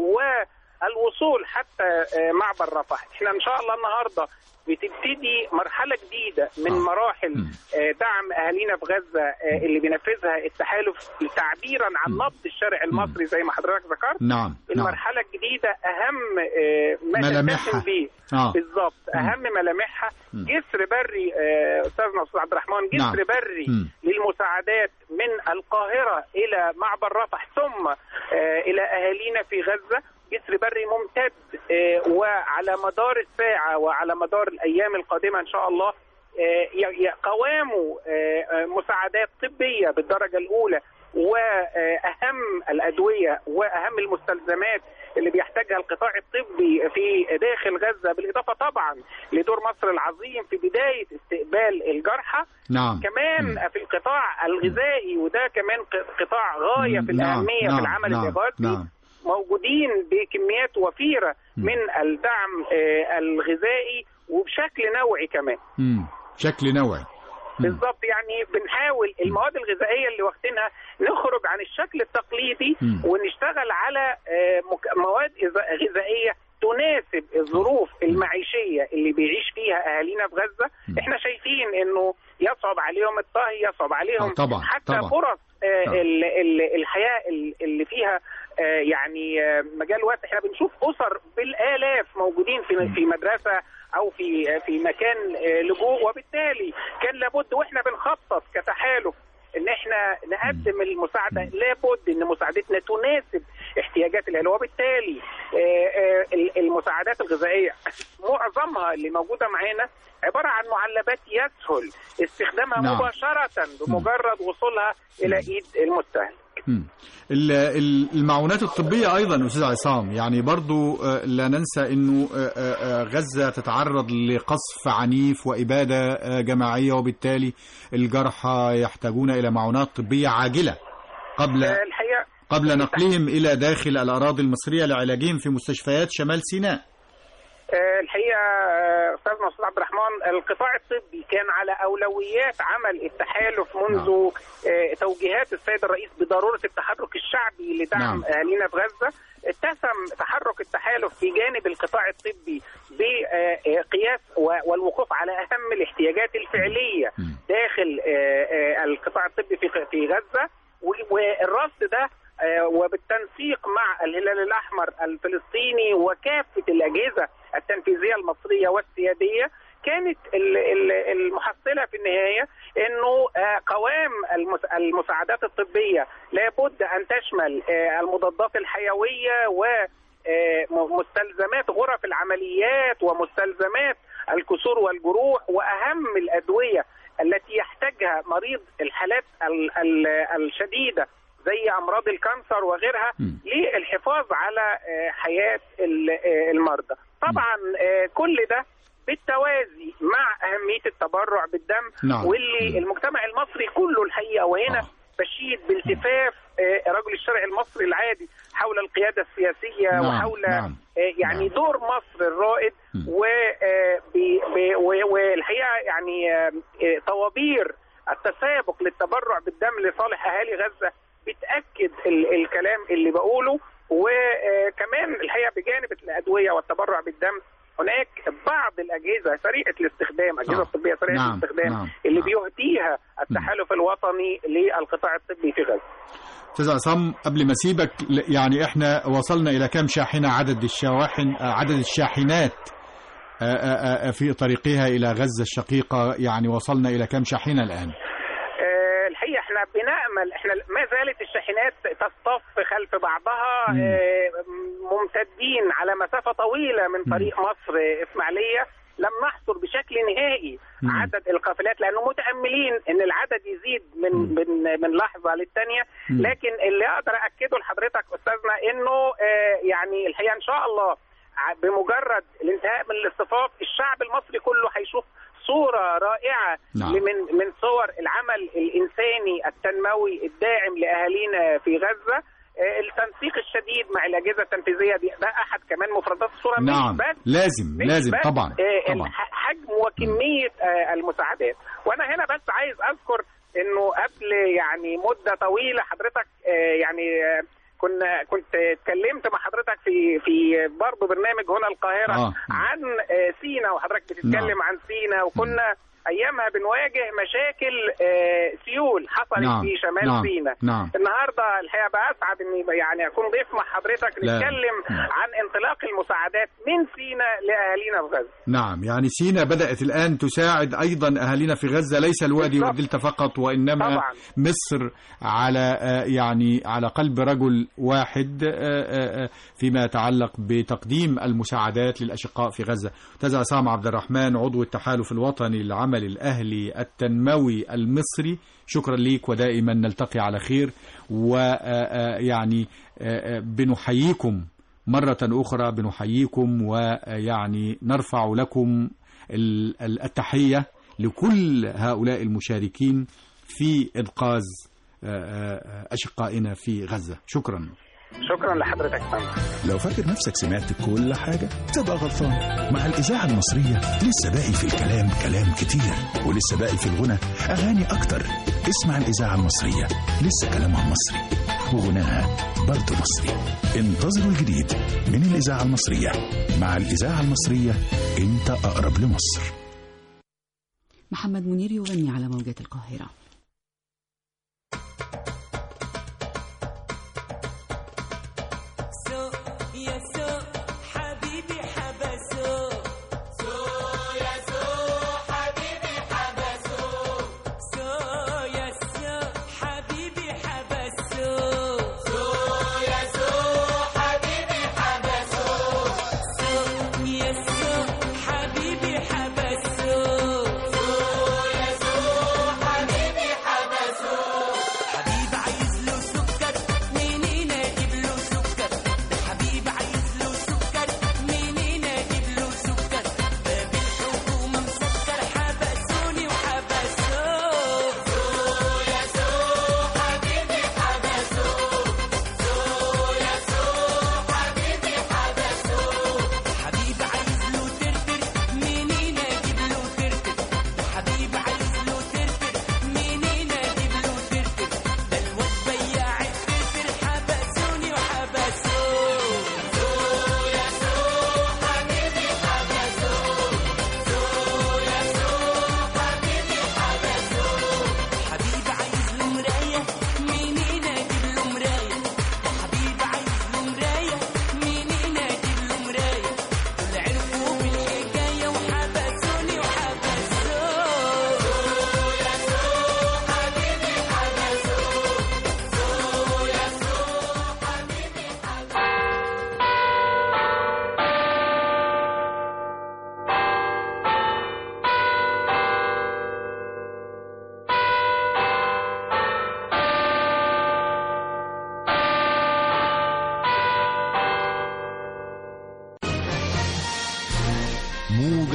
والوصول حتى آه، معبر رفح احنا ان شاء الله النهارده بتبتدي مرحلة جديدة من آه. مراحل مم. آه، دعم أهالينا في غزة آه، اللي بينفذها التحالف تعبيرا عن نبض الشارع المصري زي ما حضرتك ذكرت نعم نعم المرحلة الجديدة أهم آه، ما ملامحها. تلتزم بيه آه. بالظبط أهم ملامحها جسر بري آه، أستاذنا أستاذ عبد الرحمن جسر نعم. بري مم. للمساعدات من القاهرة إلى معبر رفح ثم آه، إلى أهالينا في غزة جسر بري ممتد آه، وعلى مدار الساعة وعلى مدار الأيام القادمة إن شاء الله آه، ي- ي- قواموا آه، آه، مساعدات طبية بالدرجة الأولى وأهم الأدوية وأهم المستلزمات اللي بيحتاجها القطاع الطبي في داخل غزة بالإضافة طبعا لدور مصر العظيم في بداية استقبال الجرحى نعم كمان في القطاع الغذائي وده كمان ق- قطاع غاية في نعم، الأهمية نعم، في العمل نعم، الإغاثي نعم. موجودين بكميات وفيرة من الدعم آه، الغذائي وبشكل نوعي كمان مم. شكل نوعي مم. بالظبط يعني بنحاول المواد الغذائيه اللي واخدينها نخرج عن الشكل التقليدي مم. ونشتغل على آه، مك- مواد غذا- غذائيه تناسب الظروف المعيشيه اللي بيعيش فيها اهالينا في غزه احنا شايفين انه يصعب عليهم الطهي يصعب عليهم آه، طبعا، حتى طبعا. فرص آه، طبعا. ال- ال- الحياه ال- اللي فيها آه، يعني آه، مجال واسع احنا بنشوف اسر بالالاف موجودين في في مدرسه او في في مكان آه، لجوء وبالتالي كان لابد واحنا بنخطط كتحالف ان احنا نقدم المساعده لابد ان مساعدتنا تناسب احتياجات الاهل وبالتالي آه، آه، ال- المساعدات الغذائيه معظمها اللي موجوده معانا عباره عن معلبات يسهل استخدامها نعم. مباشره بمجرد وصولها الى ايد المستهلك مم. ال- ال- المعونات الطبية أيضا أستاذ عصام يعني برضو آه، لا ننسى أنه آه، آه، آه، غزة تتعرض لقصف عنيف وإبادة آه، جماعية وبالتالي الجرحى يحتاجون إلى معونات طبية عاجلة قبل آه، الحقيقه قبل نقلهم إلى داخل الأراضي المصرية لعلاجهم في مستشفيات شمال سيناء آه، الحقيقه استاذنا استاذ عبد الرحمن القطاع الطبي كان على اولويات عمل التحالف منذ آه، توجيهات السيد الرئيس بضروره التحرك الشعبي لدعم نعم. اهالينا في غزه اتسم تحرك التحالف في جانب القطاع الطبي بقياس والوقوف على اهم الاحتياجات الفعليه داخل آه، آه، القطاع الطبي في في غزه و- والرصد ده آه، وبالتنسيق مع الهلال الاحمر الفلسطيني وكافه الاجهزه التنفيذيه المصريه والسياديه كانت ال- ال- المحصله في النهايه انه آه، قوام المس- المساعدات الطبيه لابد ان تشمل آه، المضادات الحيويه و آه، م- مستلزمات غرف العمليات ومستلزمات الكسور والجروح واهم الادويه التي يحتاجها مريض الحالات ال- ال- الشديده زي امراض الكانسر وغيرها للحفاظ على آه، حياه ال- آه، المرضى. طبعا آه، كل ده بالتوازي مع اهميه التبرع بالدم نعم. واللي المجتمع المصري كله الحقيقه وهنا بشيد بالتفاف آه، رجل الشارع المصري العادي حول القياده السياسيه نعم، وحول نعم. آه، يعني دور مصر الرائد و آه، ب- ب- و- والحقيقه يعني آه، آه، طوابير التسابق للتبرع بالدم لصالح اهالي غزه بتاكد ال- الكلام اللي بقوله وكمان الحقيقه بجانب الادويه والتبرع بالدم هناك بعض الاجهزه سريعه الاستخدام اجهزه آه. طبيه سريعه نعم، الاستخدام نعم، اللي بيهديها التحالف الوطني للقطاع الطبي في غزه استاذ عصام قبل ما اسيبك ل- يعني احنا وصلنا الى كم شاحنه عدد الشواحن آه، عدد الشاحنات آه، آه، آه، في طريقها الى غزه الشقيقه يعني وصلنا الى كم شاحنه الان آه، الحقيقه احنا بنامل احنا ما زالت الشاحنات تصطف خلف بعضها مم. آه، ممتدين على مسافه طويله من مم. طريق مصر آه، اسماعيليه لم نحصر بشكل نهائي مم. عدد القافلات لانه متاملين ان العدد يزيد من من من لحظه للثانيه مم. لكن اللي اقدر اكده لحضرتك استاذنا انه آه، يعني الحقيقه ان شاء الله ع- بمجرد الانتهاء من الاصطفاف الشعب المصري كله هيشوف صوره رائعه نعم. من من صور العمل الانساني التنموي الداعم لاهالينا في غزه آه، التنسيق الشديد مع الاجهزه التنفيذيه دي ده احد كمان مفردات الصوره مش نعم بس لازم مش لازم بس، طبعا آه، طبعا الح- حجم وكميه آه، المساعدات وانا هنا بس عايز اذكر انه قبل يعني مده طويله حضرتك آه، يعني آه، كنا كنت اتكلمت مع حضرتك في في برضه برنامج هنا القاهره آه. عن آه، سينا وحضرتك بتتكلم نعم. عن سينا وكنا ايامها بنواجه مشاكل آه، سيول حصلت نعم. في شمال نعم. سينا نعم. النهارده الحقيقه بسعد اني ب- يعني اكون ضيف مع حضرتك لا. نتكلم عن انطلاق المساعدات من سينا لاهالينا في غزه نعم يعني سينا بدأت الآن تساعد أيضا أهالينا في غزة ليس الوادي والدلتا فقط وإنما طبعاً. مصر على آه، يعني على قلب رجل واحد آه، آه، آه، فيما يتعلق بتقديم المساعدات للأشقاء في غزة أستاذ عصام عبد الرحمن عضو التحالف الوطني للعمل الأهلي التنموي المصري شكرا ليك ودائما نلتقي على خير ويعني بنحييكم مرة أخرى بنحييكم ويعني نرفع لكم ال- ال- التحية لكل هؤلاء المشاركين في إنقاذ آه، آه، أشقائنا في غزة شكرا شكرا لحضرتك فندم لو فاكر نفسك سمعت كل حاجة تبقى غلطان مع الإذاعة المصرية لسه باقي في الكلام كلام كتير ولسه باقي في الغنى أغاني أكتر اسمع الإذاعة المصرية لسه كلامها مصري وغناها برضه مصري انتظروا الجديد من الإذاعة المصرية مع الإذاعة المصرية أنت أقرب لمصر محمد منير يغني على موجات القاهرة سوق يا سوق حبيبي حبسوه سوق يا سوق حبيبي حبسوه سوق يا سوق حبيبي حبسوه سوق يا سوق حبيبي حبسوه سوق يا سوق حبيبي حبسوه سوق يا سوق حبيبي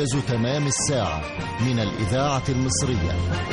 موجز تمام الساعة من الإذاعة المصرية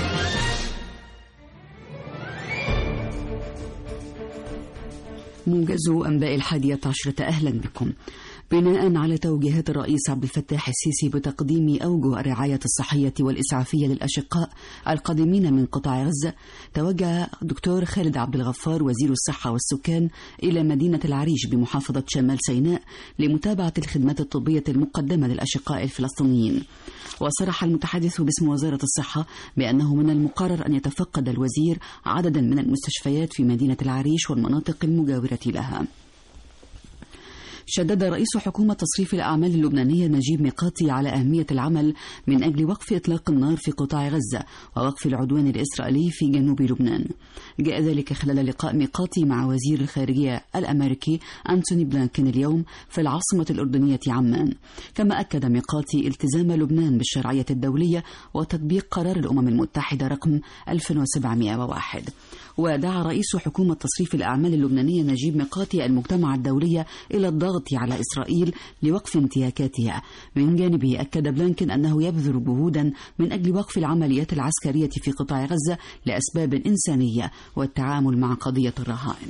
موجز أنباء الحادية عشرة أهلا بكم بناء على توجيهات الرئيس عبد الفتاح السيسي بتقديم أوجه الرعاية الصحية والإسعافية للأشقاء القادمين من قطاع غزة توجه دكتور خالد عبد الغفار وزير الصحة والسكان إلى مدينة العريش بمحافظة شمال سيناء لمتابعة الخدمات الطبية المقدمة للأشقاء الفلسطينيين وصرح المتحدث باسم وزارة الصحة بأنه من المقرر أن يتفقد الوزير عددا من المستشفيات في مدينة العريش والمناطق المجاورة لها شدد رئيس حكومة تصريف الأعمال اللبنانية نجيب ميقاتي على أهمية العمل من أجل وقف إطلاق النار في قطاع غزة ووقف العدوان الإسرائيلي في جنوب لبنان جاء ذلك خلال لقاء ميقاتي مع وزير الخارجية الأمريكي أنتوني بلانكن اليوم في العاصمة الأردنية عمان كما أكد ميقاتي التزام لبنان بالشرعية الدولية وتطبيق قرار الأمم المتحدة رقم 1701 ودعا رئيس حكومة تصريف الأعمال اللبنانية نجيب ميقاتي المجتمع الدولي إلى الضغط على إسرائيل لوقف انتهاكاتها من جانبه أكد بلانكن أنه يبذل جهودا من أجل وقف العمليات العسكرية في قطاع غزة لأسباب إنسانية والتعامل مع قضية الرهائن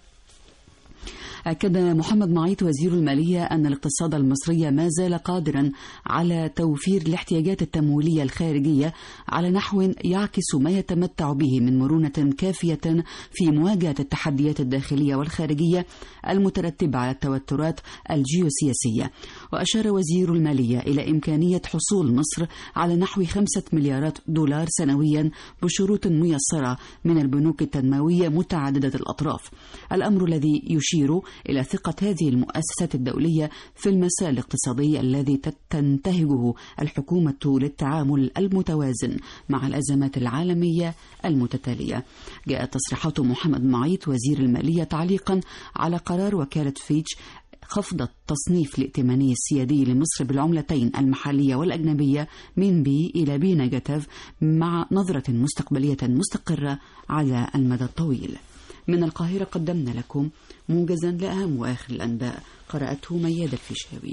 أكد محمد معيط وزير المالية أن الاقتصاد المصري ما زال قادرا على توفير الاحتياجات التمويلية الخارجية على نحو يعكس ما يتمتع به من مرونة كافية في مواجهة التحديات الداخلية والخارجية المترتبة على التوترات الجيوسياسية وأشار وزير المالية إلى إمكانية حصول مصر على نحو خمسة مليارات دولار سنويا بشروط ميسرة من البنوك التنموية متعددة الأطراف الأمر الذي يشير إلى ثقة هذه المؤسسات الدولية في المسار الاقتصادي الذي تنتهجه الحكومة للتعامل المتوازن مع الأزمات العالمية المتتالية جاءت تصريحات محمد معيط وزير المالية تعليقا على قرار وكالة فيتش خفض التصنيف الائتماني السيادي لمصر بالعملتين المحلية والأجنبية من بي إلى بي نيجاتيف مع نظرة مستقبلية مستقرة على المدى الطويل من القاهرة قدمنا لكم موجزا لأهم وآخر الأنباء قرأته مياد الفيشاوي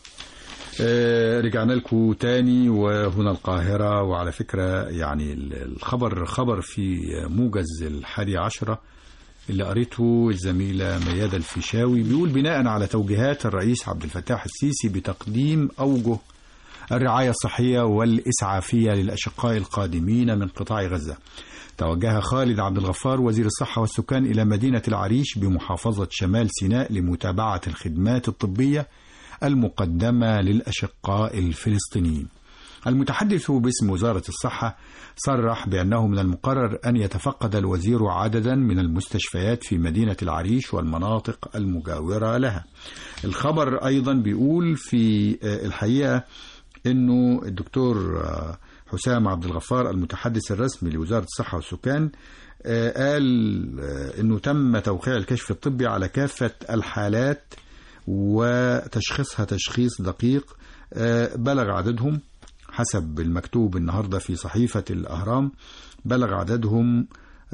آه، رجعنا لكم تاني وهنا القاهرة وعلى فكرة يعني الخبر خبر في موجز الحادي عشرة اللي قريته الزميلة ميادة الفيشاوي بيقول بناء على توجيهات الرئيس عبد الفتاح السيسي بتقديم أوجه الرعاية الصحية والإسعافية للأشقاء القادمين من قطاع غزة توجه خالد عبد الغفار وزير الصحة والسكان إلى مدينة العريش بمحافظة شمال سيناء لمتابعة الخدمات الطبية المقدمة للأشقاء الفلسطينيين المتحدث باسم وزارة الصحة صرح بأنه من المقرر أن يتفقد الوزير عددا من المستشفيات في مدينة العريش والمناطق المجاورة لها الخبر أيضا بيقول في الحقيقة أنه الدكتور حسام عبد الغفار المتحدث الرسمي لوزارة الصحة والسكان قال أنه تم توقيع الكشف الطبي على كافة الحالات وتشخيصها تشخيص دقيق بلغ عددهم حسب المكتوب النهارده في صحيفة الأهرام بلغ عددهم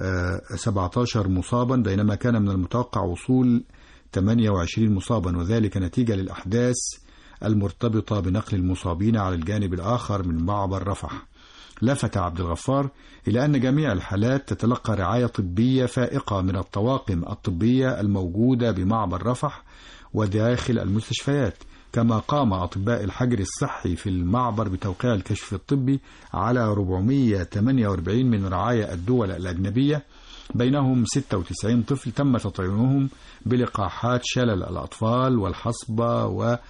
17 مصابا بينما كان من المتوقع وصول 28 مصابا وذلك نتيجة للأحداث المرتبطة بنقل المصابين على الجانب الآخر من معبر رفح لفت عبد الغفار إلى أن جميع الحالات تتلقى رعاية طبية فائقة من الطواقم الطبية الموجودة بمعبر رفح وداخل المستشفيات كما قام أطباء الحجر الصحي في المعبر بتوقيع الكشف الطبي على 448 من رعايا الدول الأجنبية بينهم 96 طفل تم تطعيمهم بلقاحات شلل الأطفال والحصبة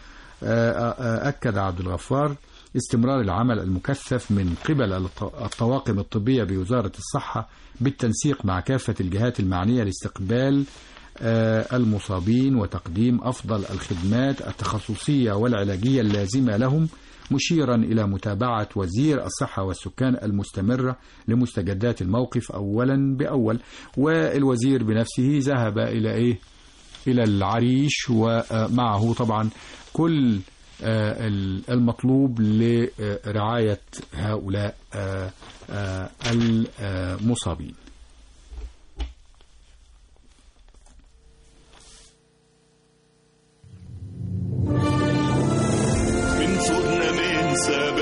وأكد عبد الغفار استمرار العمل المكثف من قبل الطواقم الطبية بوزارة الصحة بالتنسيق مع كافة الجهات المعنية لاستقبال المصابين وتقديم أفضل الخدمات التخصصية والعلاجية اللازمة لهم مشيرا إلى متابعة وزير الصحة والسكان المستمرة لمستجدات الموقف أولا بأول والوزير بنفسه ذهب إلى إيه إلى العريش ومعه طبعا كل المطلوب لرعاية هؤلاء المصابين من فوقنا من ساب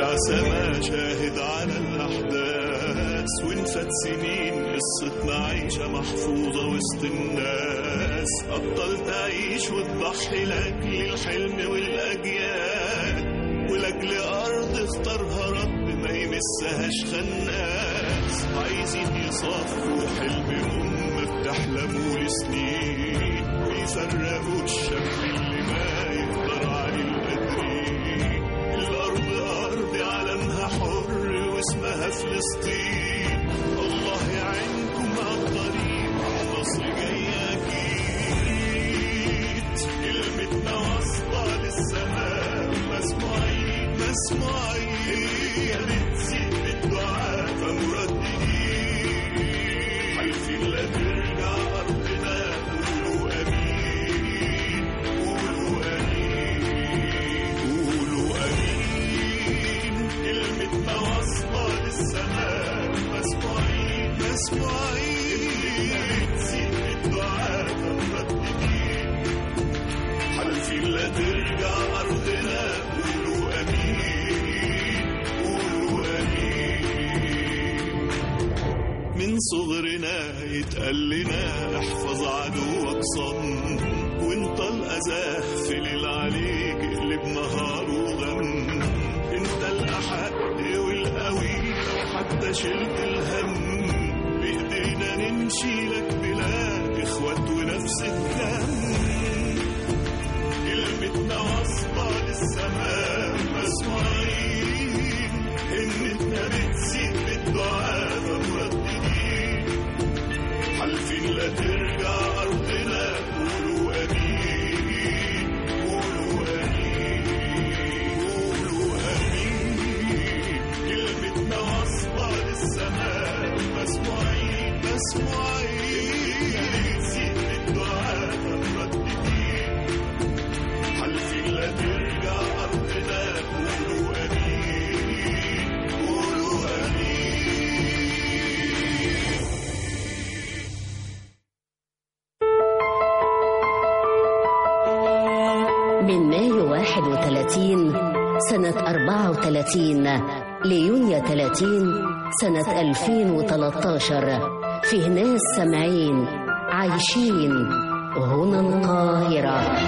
ثلاث سنين قصتنا عايشة محفوظة وسط الناس بطلت أعيش وتضحي لأجل الحلم والأجيال ولأجل أرض اختارها رب ما يمسهاش خناس عايزين يصفوا حلم أمة بتحلموا لسنين ويفرقوا الشاب اللي ما يقدر عليه القادرين الأرض أرض علمها حر واسمها فلسطين الله يعينكم على الطريق مصر جاية أكيد كلمتنا واصلة للسماء مسموعين مسموعين يا بتزيد بالدعاء فمرددين حلفين لا ترجع أرضنا قولوا أمين قولوا أمين قولوا أمين كلمتنا واصلة للسماء مسموعين مسموعين بتزيد بالدعاء فمرددين حلفين لا ترجع أرضنا قولوا أمين قولوا أمين من صغرنا يتقال لنا احفظ عدوك صن وانت الأذاه في ليل عليك قلب نهار وغم انت الأحق والقوي لو حتى شلت الهم بإيدينا نمشي لك بلا إخوات ونفس الدم كلمتنا واصلة للسماء مسموعين همتنا بتزيد بالدعاء فمرددين حلفين لا ترجع أرضنا قولوا أمين قولوا أمين قولوا أمين كلمتنا واصلة للسماء مسموعين مسموعين بتزيد بالدعاء فمرددين حلفين لا ترجع أرضنا قولوا أمين قولوا أمين من مايو 31 سنة 34 ليونيو 30 سنة 2013 فيه ناس سامعين عايشين هنا القاهرة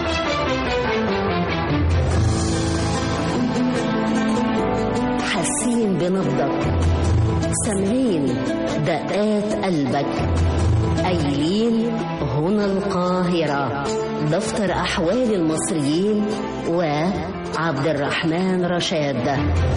حاسين بنبضك سامعين دقات قلبك قايلين هنا القاهرة دفتر أحوال المصريين وعبد الرحمن رشاد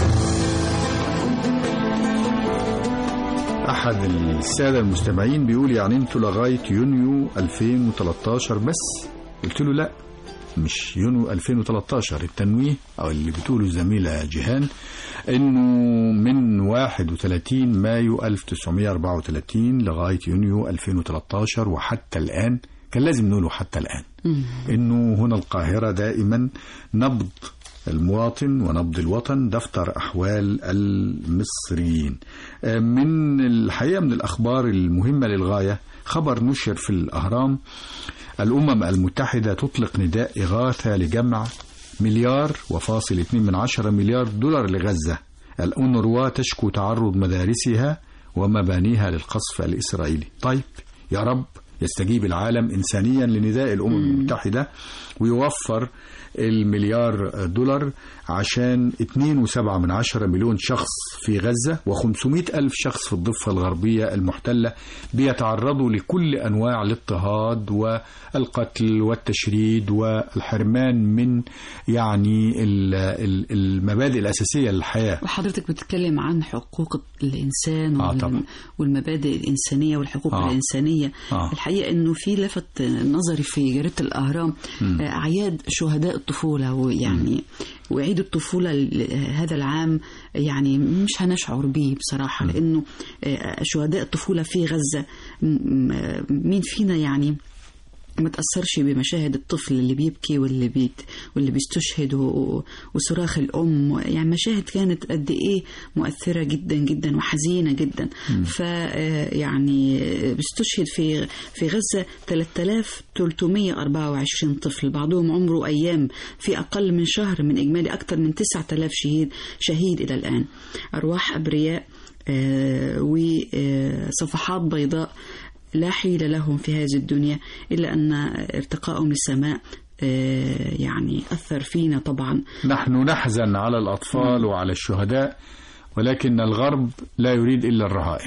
أحد السادة المستمعين بيقول يعني انتوا لغاية يونيو 2013 بس قلت له لا مش يونيو 2013 التنويه أو اللي بتقوله الزميلة جيهان انه من 31 مايو 1934 لغاية يونيو 2013 وحتى الآن كان لازم نقوله حتى الآن انه هنا القاهرة دائما نبض المواطن ونبض الوطن دفتر أحوال المصريين من الحقيقة من الأخبار المهمة للغاية خبر نشر في الأهرام الأمم المتحدة تطلق نداء إغاثة لجمع مليار وفاصل 2 من عشرة مليار دولار لغزة الأونروا تشكو تعرض مدارسها ومبانيها للقصف الإسرائيلي طيب يا رب يستجيب العالم إنسانيا لنداء الأمم المتحدة ويوفر المليار دولار عشان 2.7 من عشرة مليون شخص في غزة و500 ألف شخص في الضفة الغربية المحتلة بيتعرضوا لكل أنواع الاضطهاد والقتل والتشريد والحرمان من يعني ال- ال- المبادئ الأساسية للحياة وحضرتك بتتكلم عن حقوق الإنسان آه وال- طبعا. والمبادئ الإنسانية والحقوق آه. الإنسانية آه. الحقيقة أنه في لفت نظري في جريدة الأهرام مم. آه، أعياد شهداء الطفولة ويعني وعيد الطفولة ل- هذا العام يعني مش هنشعر به بصراحة لأنه آه، شهداء الطفولة في غزة م- م- مين فينا يعني ما تأثرش بمشاهد الطفل اللي بيبكي واللي بيت واللي بيستشهد و- وصراخ الأم يعني مشاهد كانت قد إيه مؤثرة جدا جدا وحزينة جدا ف يعني بيستشهد في في غزة 3324 طفل بعضهم عمره أيام في أقل من شهر من إجمالي أكثر من 9000 شهيد شهيد إلى الآن أرواح أبرياء وصفحات بيضاء لا حيل لهم في هذه الدنيا إلا أن ارتقائهم للسماء آه، يعني أثر فينا طبعا نحن نحزن على الأطفال وعلى الشهداء ولكن الغرب لا يريد إلا الرهائن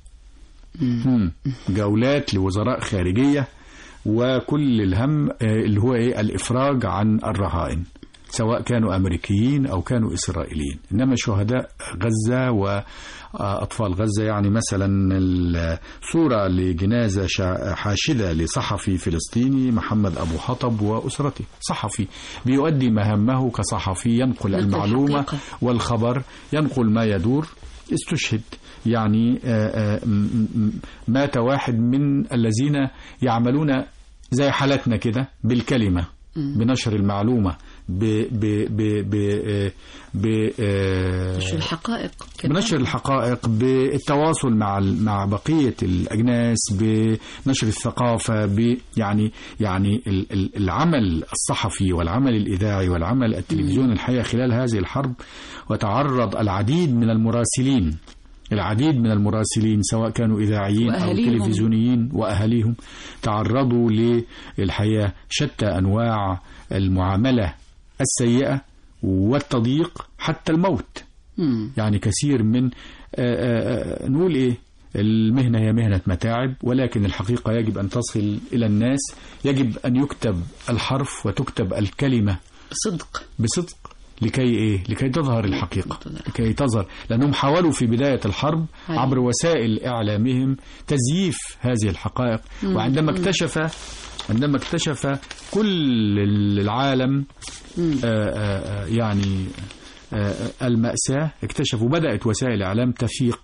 مم. جولات لوزراء خارجية وكل الهم آه، اللي هو إيه الإفراج عن الرهائن سواء كانوا أمريكيين أو كانوا إسرائيليين إنما شهداء غزة وأطفال غزة يعني مثلا الصورة لجنازة شا- حاشدة لصحفي فلسطيني محمد أبو حطب وأسرته صحفي بيؤدي مهامه كصحفي ينقل ينقل المعلومة الحقيقة. والخبر ينقل ما يدور استشهد يعني آه، آه، م- م- مات واحد من الذين يعملون زي حالتنا كده بالكلمة بنشر المعلومة ب ب ب ب آه، ب آه، نشر الحقائق كمان. بنشر الحقائق بالتواصل مع ال- مع بقيه الاجناس بنشر الثقافه ب يعني يعني ال- ال- العمل الصحفي والعمل الاذاعي والعمل التلفزيوني الحقيقه خلال هذه الحرب وتعرض العديد من المراسلين العديد من المراسلين سواء كانوا اذاعيين او وأهاليهم. تلفزيونيين واهاليهم تعرضوا للحقيقه شتى انواع المعامله السيئه والتضييق حتى الموت مم. يعني كثير من آه، آه، آه، نقول ايه المهنة هي مهنة متاعب ولكن الحقيقة يجب أن تصل إلى الناس يجب أن يكتب الحرف وتكتب الكلمة صدق بصدق لكي إيه لكي تظهر الحقيقة لكي تظهر لأنهم حاولوا في بداية الحرب أيوة. عبر وسائل إعلامهم تزييف هذه الحقائق مم. وعندما مم. اكتشف عندما اكتشف كل العالم آه، آه، آه، يعني آه، المأساة اكتشفوا بدأت وسائل الإعلام تفيق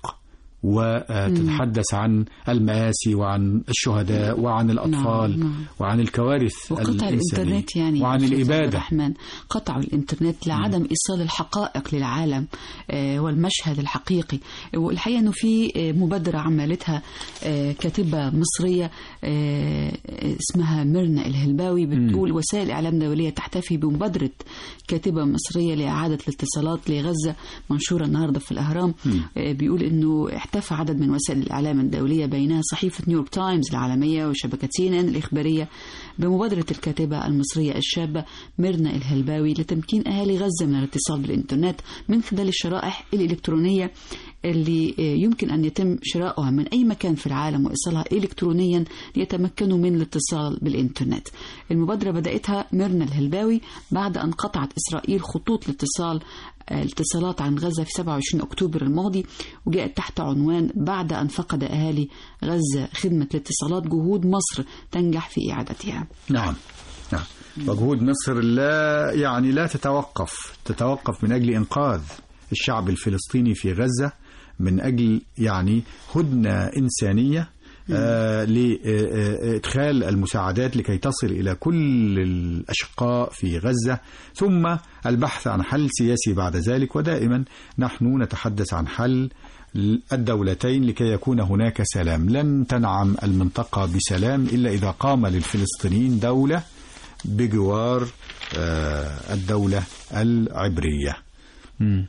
وتتحدث عن المآسي وعن الشهداء وعن الأطفال نعم. وعن الكوارث وقطع الإنسانية الإنترنت يعني وعن أستاذ عبد الإبادة الرحمن قطعوا الإنترنت لعدم إيصال الحقائق للعالم آه، والمشهد الحقيقي والحقيقة أنه في آه، مبادرة عملتها آه، كاتبة مصرية آه، اسمها ميرنا الهلباوي بتقول وسائل الإعلام الدولية تحتفي بمبادرة كاتبة مصرية لإعادة الاتصالات لغزة منشورة النهاردة في الأهرام آه، بيقول أنه احتفى عدد من وسائل الإعلام الدولية بينها صحيفة نيويورك تايمز العالمية وشبكة سي ان الإخبارية بمبادرة الكاتبة المصرية الشابة ميرنا الهلباوي لتمكين أهالي غزة من الاتصال بالإنترنت من خلال الشرائح الإلكترونية اللي يمكن أن يتم شراؤها من أي مكان في العالم وإيصالها إلكترونيا ليتمكنوا من الاتصال بالإنترنت المبادرة بدأتها ميرنا الهلباوي بعد أن قطعت إسرائيل خطوط الاتصال الاتصالات عن غزة في 27 أكتوبر الماضي وجاءت تحت عنوان بعد أن فقد أهالي غزة خدمة الاتصالات جهود مصر تنجح في إعادتها نعم نعم وجهود مصر لا يعني لا تتوقف تتوقف من أجل إنقاذ الشعب الفلسطيني في غزة من أجل يعني هدنة إنسانية آه لإدخال المساعدات لكي تصل إلى كل الأشقاء في غزة ثم البحث عن حل سياسي بعد ذلك ودائما نحن نتحدث عن حل الدولتين لكي يكون هناك سلام لن تنعم المنطقة بسلام إلا إذا قام للفلسطينيين دولة بجوار آه، الدولة العبرية مم.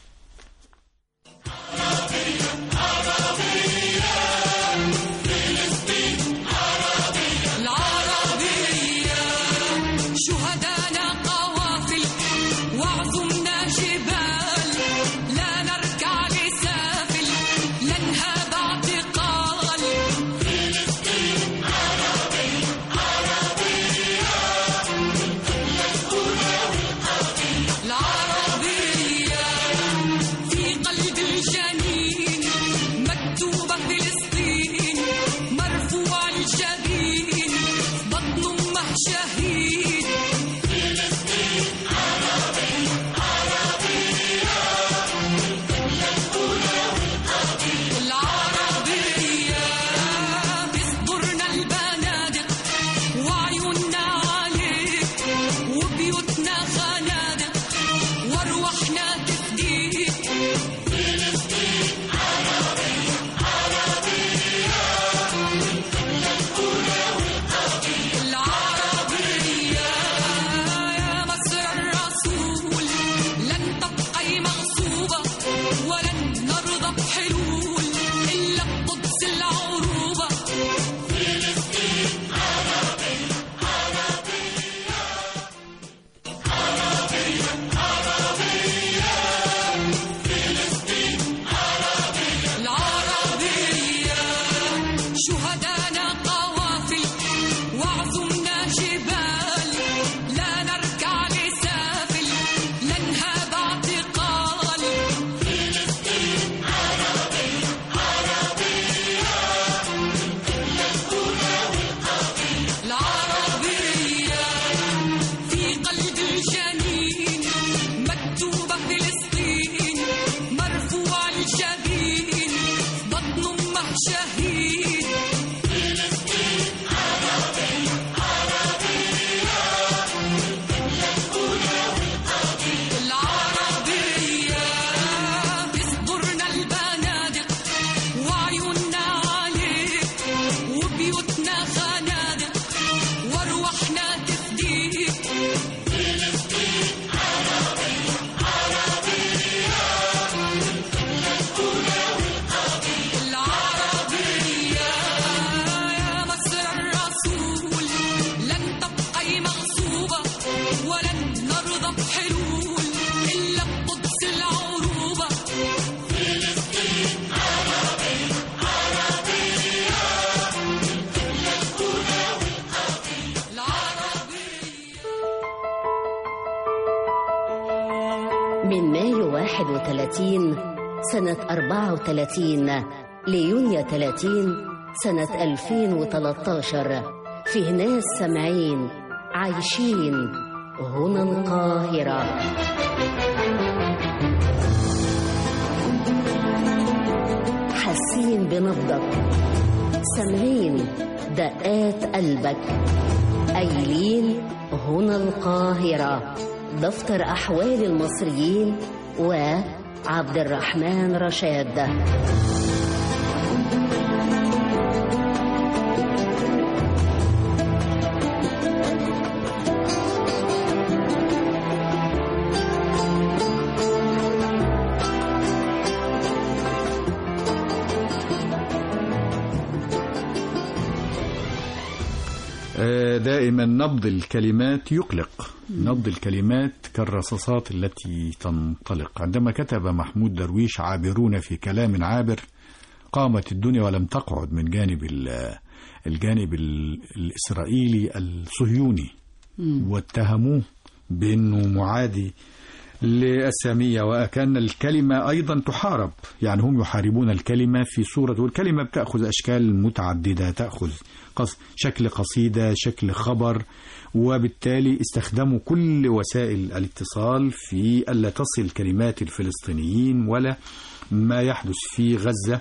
العربية شهدانا قوافل وعظمنا جبال لا نركع لسافل لا نهاب اعتقال فلسطين عربي عربية العربية 31 سنة 34 ليونيو 30 سنة 2013 فيه ناس سامعين عايشين هنا القاهرة حاسين بنبضك سامعين دقات قلبك قايلين هنا القاهرة دفتر أحوال المصريين وعبد الرحمن رشاد آه، دائما نبض الكلمات يقلق نبض الكلمات كالرصاصات التي تنطلق عندما كتب محمود درويش عابرون في كلام عابر قامت الدنيا ولم تقعد من جانب ال- الجانب ال- الإسرائيلي الصهيوني واتهموه بأنه معادي للسامية وكان الكلمة أيضا تحارب يعني هم يحاربون الكلمة في صورة والكلمة بتأخذ أشكال متعددة تأخذ قص شكل قصيدة شكل خبر وبالتالي استخدموا كل وسائل الاتصال في ألا تصل كلمات الفلسطينيين ولا ما يحدث في غزة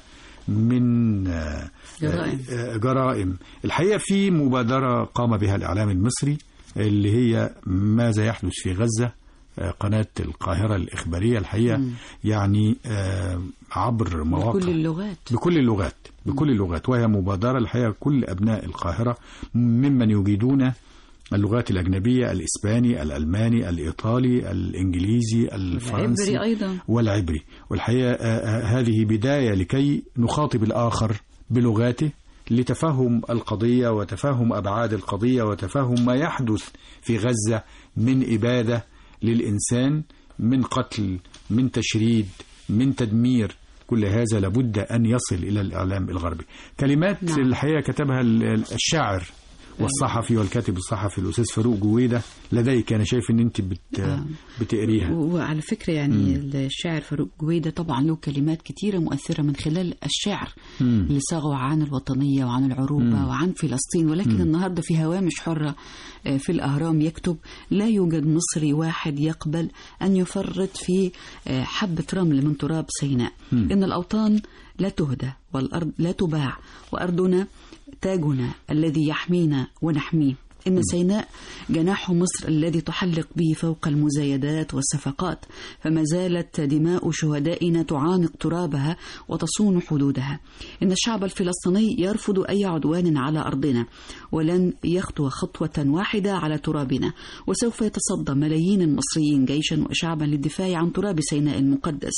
من آه، جرائم. آه، جرائم الحقيقة في مبادرة قام بها الإعلام المصري اللي هي ماذا يحدث في غزة آه، قناة القاهرة الإخبارية الحقيقة مم. يعني آه، عبر مواقع بكل اللغات بكل اللغات بكل اللغات وهي مبادرة الحقيقة كل أبناء القاهرة ممن يجيدون اللغات الأجنبية الإسباني الألماني الإيطالي الإنجليزي الفرنسي العبري أيضا والعبري والحقيقة آه، آه، هذه بداية لكي نخاطب الآخر بلغاته لتفهم القضية وتفهم أبعاد القضية وتفهم ما يحدث في غزة من إبادة للإنسان من قتل من تشريد من تدمير كل هذا لابد أن يصل إلى الإعلام الغربي كلمات نعم. الحقيقة كتبها ال- ال- الشاعر والصحفي والكاتب الصحفي الأستاذ فاروق جويدة لديك أنا شايف أن أنت بت... آه. بتقريها وعلى فكرة يعني الشاعر فاروق جويدة طبعا له كلمات كثيرة مؤثرة من خلال الشعر مم. اللي صاغوا عن الوطنية وعن العروبة مم. وعن فلسطين ولكن النهاردة في هوامش حرة آه، في الأهرام يكتب لا يوجد مصري واحد يقبل أن يفرط في آه، حبة رمل من تراب سيناء إن الأوطان لا تهدى والأرض لا تباع وأرضنا تاجنا الذي يحمينا ونحميه إن سيناء جناح مصر الذي تحلق به فوق المزايدات والصفقات فما زالت دماء شهدائنا تعانق ترابها وتصون حدودها إن الشعب الفلسطيني يرفض أي عدوان على أرضنا ولن يخطو خطوة واحدة على ترابنا وسوف يتصدى ملايين المصريين جيشا وشعبا للدفاع عن تراب سيناء المقدس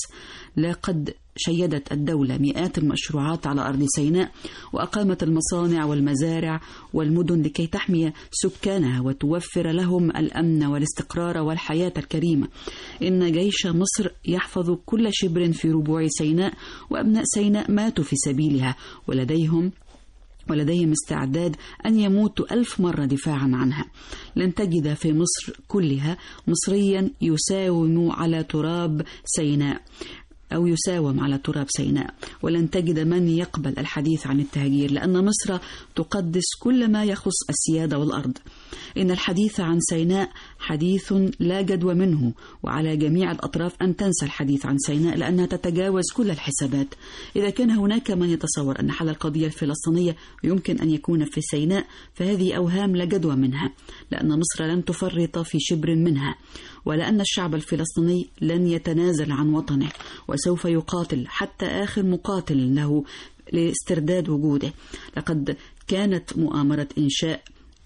لقد شيدت الدولة مئات المشروعات على أرض سيناء وأقامت المصانع والمزارع والمدن لكي تحمي سكانها وتوفر لهم الأمن والاستقرار والحياة الكريمة إن جيش مصر يحفظ كل شبر في ربوع سيناء وأبناء سيناء ماتوا في سبيلها ولديهم ولديهم استعداد أن يموتوا ألف مرة دفاعا عنها لن تجد في مصر كلها مصريا يساوم على تراب سيناء أو يساوم على تراب سيناء ولن تجد من يقبل الحديث عن التهجير لأن مصر تقدس كل ما يخص السيادة والأرض إن الحديث عن سيناء حديث لا جدوى منه وعلى جميع الأطراف أن تنسى الحديث عن سيناء لأنها تتجاوز كل الحسابات إذا كان هناك من يتصور أن حل القضية الفلسطينية يمكن أن يكون في سيناء فهذه أوهام لا جدوى منها لأن مصر لن تفرط في شبر منها ولأن الشعب الفلسطيني لن يتنازل عن وطنه وسوف يقاتل حتى آخر مقاتل له لاسترداد وجوده لقد كانت مؤامرة إنشاء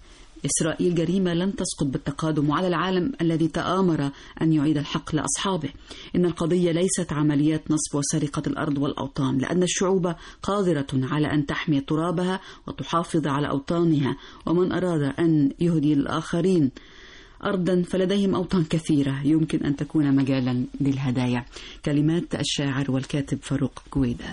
إسرائيل جريمة لن تسقط بالتقادم وعلى العالم الذي تآمر أن يعيد الحق لأصحابه إن القضية ليست عمليات نصب وسرقة الأرض والأوطان لأن الشعوب قادرة على أن تحمي ترابها وتحافظ على أوطانها ومن أراد أن يهدي الآخرين أرضا فلديهم أوطان كثيرة يمكن أن تكون مجالا للهدايا كلمات الشاعر والكاتب فاروق جويدة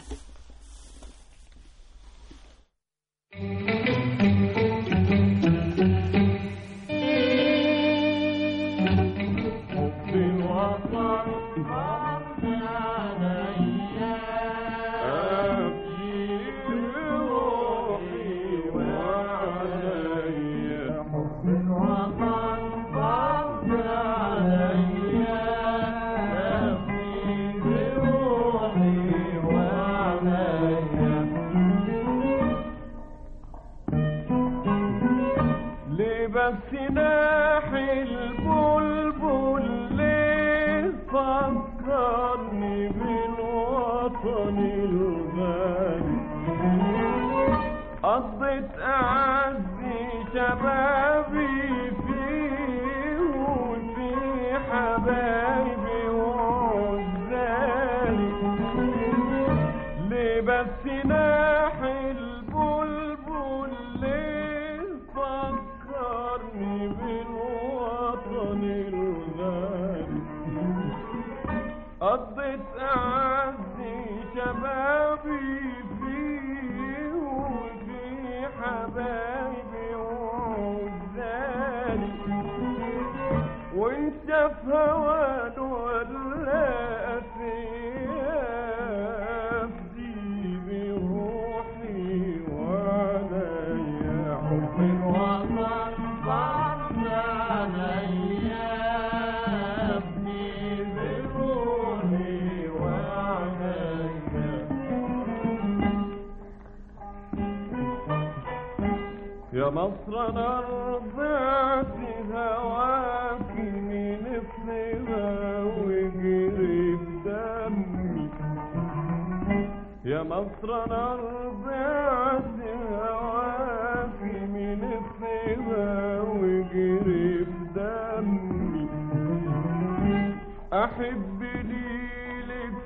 وطني الغالي قضيت أعزي شبابي فيه وفي حبايبي وعزالي ليه بس ناحي البلبل ليه فكرني بالوطن الغالي قضيت أعزي شبابي فيه وفي حبايبي وعزالي وانت في هوان ولا أسياف دي بروحي وعليا حب الوطن فرض عليا ابني بروحي وعليا يا مصر انا رضعت هواك من الصغا وجري بدمي يا مصر انا رضعت هواك من الصغا وجري بدمي احب ليلك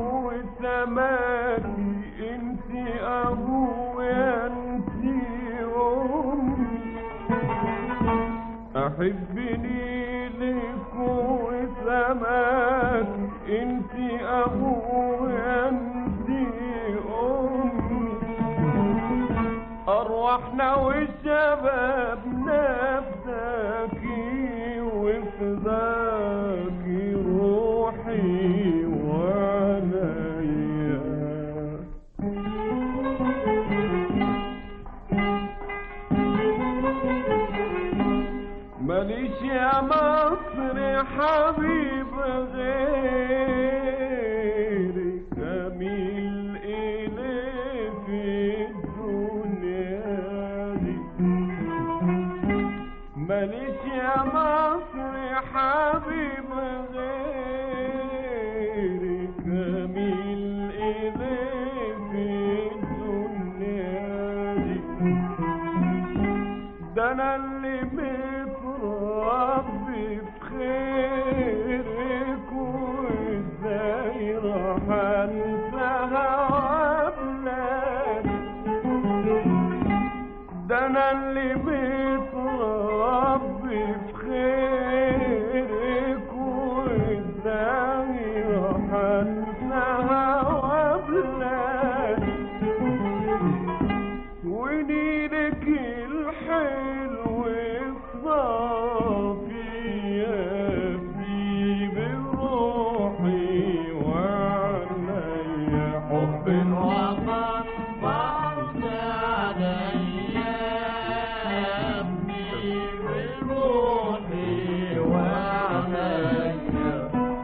وسماكي انت ابويا انت امي احب ليلك وسماكي انت ابويا انت امي ارواحنا وشبابنا بداكي وفداكي روحي وعليا ماليش يا مصر حبيب غيرك جميل إليه في الدنيا دي ماليش يا مصر حبيب غيرك جميل إليه في الدنيا دي ده انا اللي متربي بخيرك وازاي راح انساها وابلادي ده انا اللي متربي بخيرك وازاي راح انساها وابلادي ونيلك الحلو الصافي يبني بروحي وعليا حب الوطن فرض عليا يبني بروحي وعليا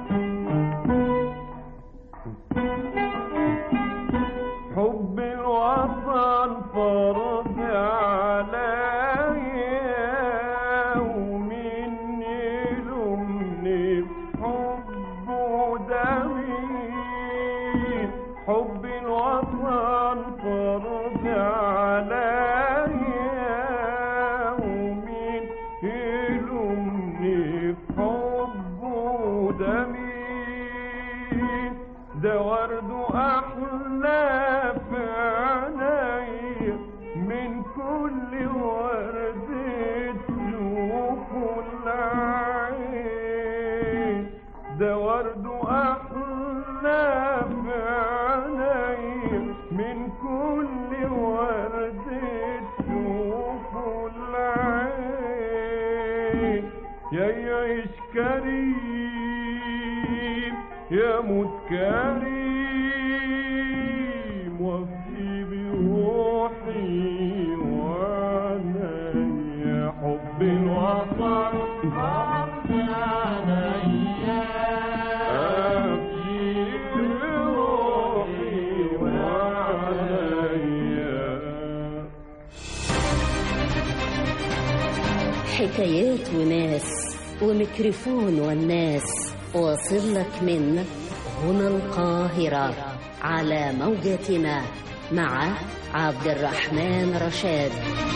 حب الوطن فرض عليا ومين يلومني بحبه ده مين حب الوطن فرض عليا ومين يلومني بحبه ده مين ده ورد أحلى في عيني من كل ورد تشوف العين ده ورد أحلى في عيني من كل ورد تشوف العين يا يعيش كريم يا موت كريم وفي بروحي وعليا حب الوطن فرض عليا أبكي بروحي وعليا حكايات وناس وميكروفون والناس واصل لك من هنا القاهرة على موجاتنا مع عبد الرحمن رشاد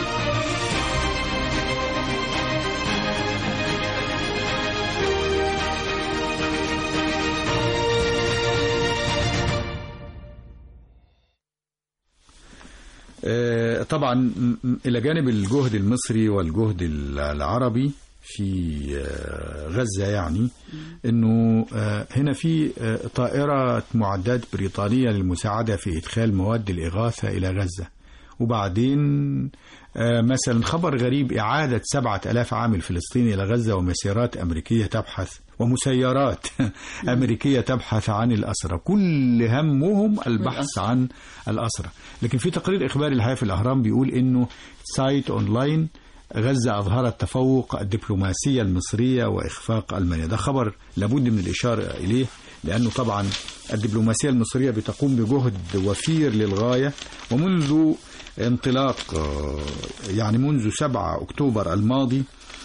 آه، طبعا م- م- إلى جانب الجهد المصري والجهد ال- العربي في آه، غزة يعني أنه آه، هنا في آه، طائرة معدات بريطانية للمساعدة في إدخال مواد الإغاثة إلى غزة وبعدين آه، مثلا خبر غريب إعادة سبعة ألاف عامل فلسطيني إلى غزة ومسيرات أمريكية تبحث ومسيرات أمريكية تبحث عن الأسرى كل همهم البحث عن الأسرى لكن في تقرير إخباري الحقيقة في الأهرام بيقول إنه سايت أونلاين غزة أظهرت تفوق الدبلوماسية المصرية وإخفاق ألمانيا ده خبر لابد من الإشارة إليه لأنه طبعا الدبلوماسية المصرية بتقوم بجهد وفير للغاية ومنذ انطلاق آه، يعني منذ 7 أكتوبر الماضي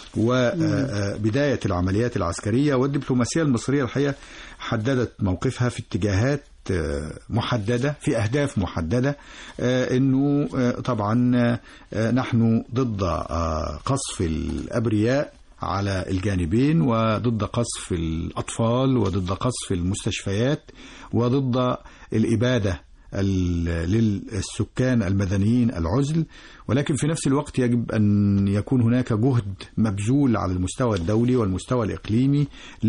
وبداية العمليات العسكرية والدبلوماسية المصرية الحقيقة حددت موقفها في اتجاهات آه، محددة في أهداف محددة آه، أنه آه، طبعا آه، نحن ضد آه، قصف الأبرياء على الجانبين وضد قصف الأطفال وضد قصف المستشفيات وضد الإبادة ال- للسكان المدنيين العزل ولكن في نفس الوقت يجب أن يكون هناك جهد مبذول على المستوى الدولي والمستوى الإقليمي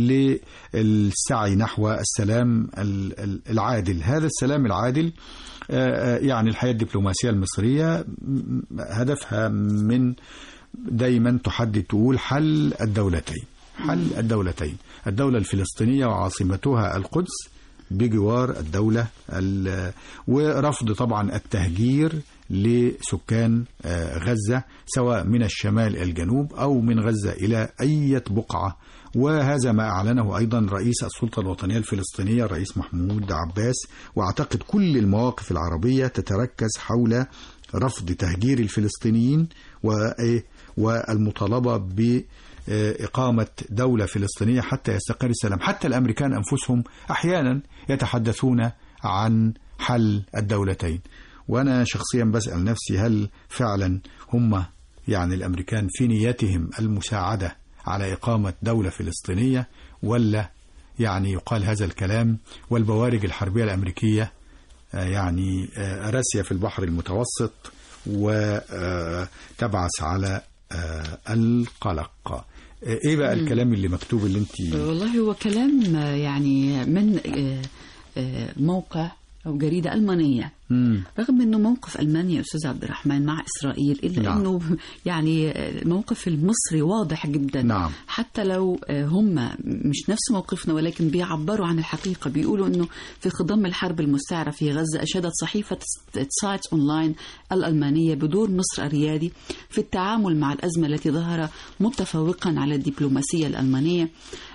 للسعي نحو السلام ال- ال- العادل هذا السلام العادل آه، آه، يعني الحياة الدبلوماسية المصرية م- هدفها من دايما تحدد تقول حل الدولتين حل الدولتين الدولة الفلسطينية وعاصمتها القدس بجوار الدولة ال- ورفض طبعا التهجير لسكان آه، غزة سواء من الشمال إلى الجنوب أو من غزة إلى أي بقعة وهذا ما أعلنه أيضا رئيس السلطة الوطنية الفلسطينية الرئيس محمود عباس وأعتقد كل المواقف العربية تتركز حول رفض تهجير الفلسطينيين وإيه والمطالبة بإقامة دولة فلسطينية حتى يستقر السلام حتى الأمريكان أنفسهم أحيانا يتحدثون عن حل الدولتين وأنا شخصيا بسأل نفسي هل فعلا هم يعني الأمريكان في نيتهم المساعدة على إقامة دولة فلسطينية ولا يعني يقال هذا الكلام والبوارج الحربية الأمريكية آه، يعني آه، راسية في البحر المتوسط وتبعث على آه، القلق آه، ايه بقى مم. الكلام اللي مكتوب اللي انت والله هو كلام آه، يعني من آه، آه، موقع أو جريدة ألمانية مم. رغم انه موقف المانيا استاذ عبد الرحمن مع اسرائيل الا نعم. انه يعني الموقف المصري واضح جدا نعم. حتى لو هم مش نفس موقفنا ولكن بيعبروا عن الحقيقه بيقولوا انه في خضم الحرب المستعره في غزه اشادت صحيفه سايت اونلاين الالمانيه بدور مصر الريادي في التعامل مع الازمه التي ظهر متفوقا على الدبلوماسيه الالمانيه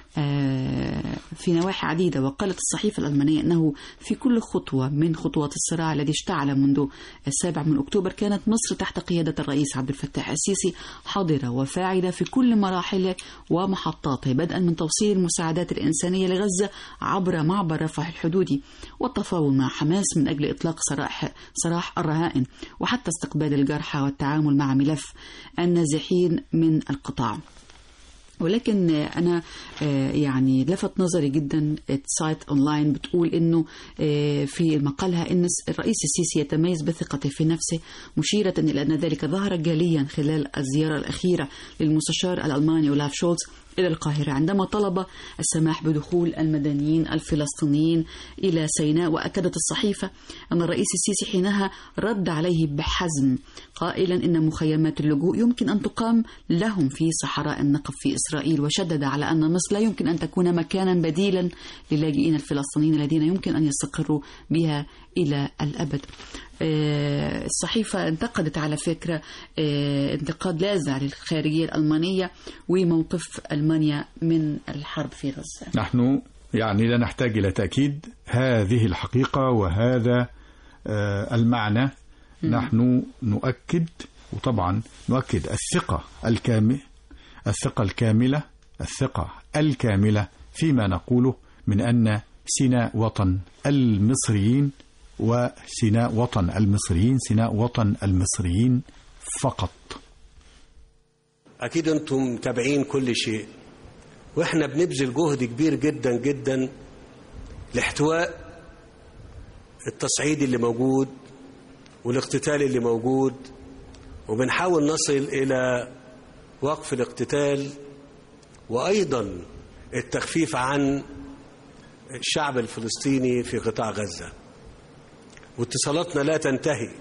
آه، في نواحي عديدة وقالت الصحيفة الألمانية أنه في كل خطوة من خطوات الصراع الذي اشتعل منذ السابع من أكتوبر كانت مصر تحت قيادة الرئيس عبد الفتاح السيسي حاضرة وفاعلة في كل مراحل ومحطاته بدءا من توصيل المساعدات الإنسانية لغزة عبر معبر رفح الحدودي والتفاوض مع حماس من أجل إطلاق سراح, سراح الرهائن وحتى استقبال الجرحى والتعامل مع ملف النازحين من القطاع ولكن أنا آه، يعني لفت نظري جدا سايت أونلاين بتقول إنه آه، في مقالها إن الرئيس السيسي يتميز بثقته في نفسه مشيرة إلى أن ذلك ظهر جليا خلال الزيارة الأخيرة للمستشار الألماني أولاف شولز إلى القاهرة عندما طلب السماح بدخول المدنيين الفلسطينيين إلى سيناء وأكدت الصحيفة أن الرئيس السيسي حينها رد عليه بحزم قائلا إن مخيمات اللجوء يمكن أن تقام لهم في صحراء النقب في إسرائيل وشدد على أن مصر لا يمكن أن تكون مكانا بديلا للاجئين الفلسطينيين الذين يمكن أن يستقروا بها إلى الأبد آه، الصحيفة انتقدت على فكرة آه، انتقاد لاذع للخارجية الألمانية وموقف ألمانيا من الحرب في غزة نحن يعني لا نحتاج إلى تأكيد هذه الحقيقة وهذا آه، المعنى نحن نؤكد وطبعا نؤكد الثقة الكاملة الثقة الكاملة الثقة الكاملة فيما نقوله من أن سيناء وطن المصريين وسيناء وطن المصريين سيناء وطن المصريين فقط أكيد أنتم متابعين كل شيء وإحنا بنبذل جهد كبير جدا جدا لاحتواء التصعيد اللي موجود والاقتتال اللي موجود وبنحاول نصل إلى وقف الاقتتال وأيضا التخفيف عن الشعب الفلسطيني في قطاع غزة واتصالاتنا لا تنتهي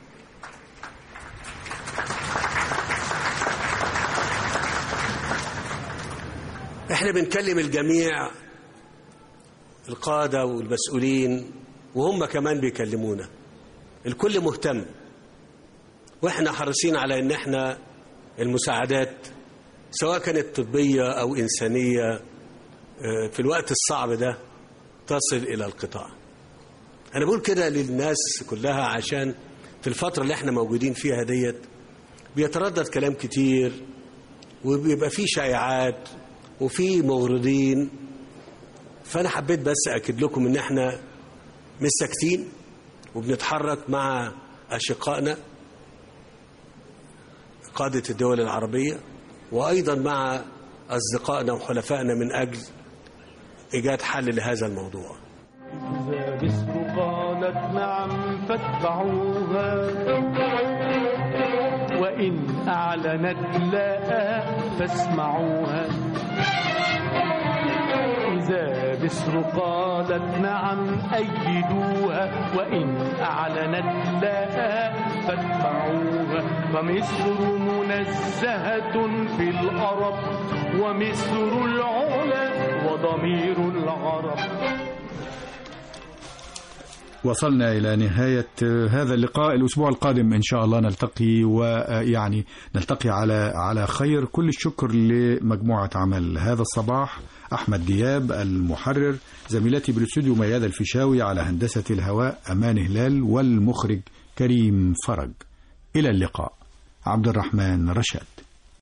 احنا بنكلم الجميع القادة والمسؤولين وهم كمان بيكلمونا الكل مهتم واحنا حريصين على ان احنا المساعدات سواء كانت طبية او انسانية في الوقت الصعب ده تصل الى القطاع انا بقول كده للناس كلها عشان في الفترة اللي احنا موجودين فيها ديت بيتردد كلام كتير وبيبقى فيه شائعات وفي موردين فانا حبيت بس اكد لكم ان احنا مش ساكتين وبنتحرك مع اشقائنا قاده الدول العربيه وايضا مع اصدقائنا وحلفائنا من اجل ايجاد حل لهذا الموضوع إذا مصر قالت نعم فاتبعوها وإن أعلنت لا فاسمعوها إذا مصر قالت نعم أيدوها وإن أعلنت لا فاتبعوها فمصر منزهة في الأرب ومصر العلا وضمير العرب وصلنا إلى نهاية هذا اللقاء الأسبوع القادم إن شاء الله نلتقي ويعني نلتقي على على خير كل الشكر لمجموعة عمل هذا الصباح أحمد دياب المحرر زميلتي بالاستوديو ميادة الفيشاوي على هندسة الهواء أمان هلال والمخرج كريم فرج إلى اللقاء عبد الرحمن رشاد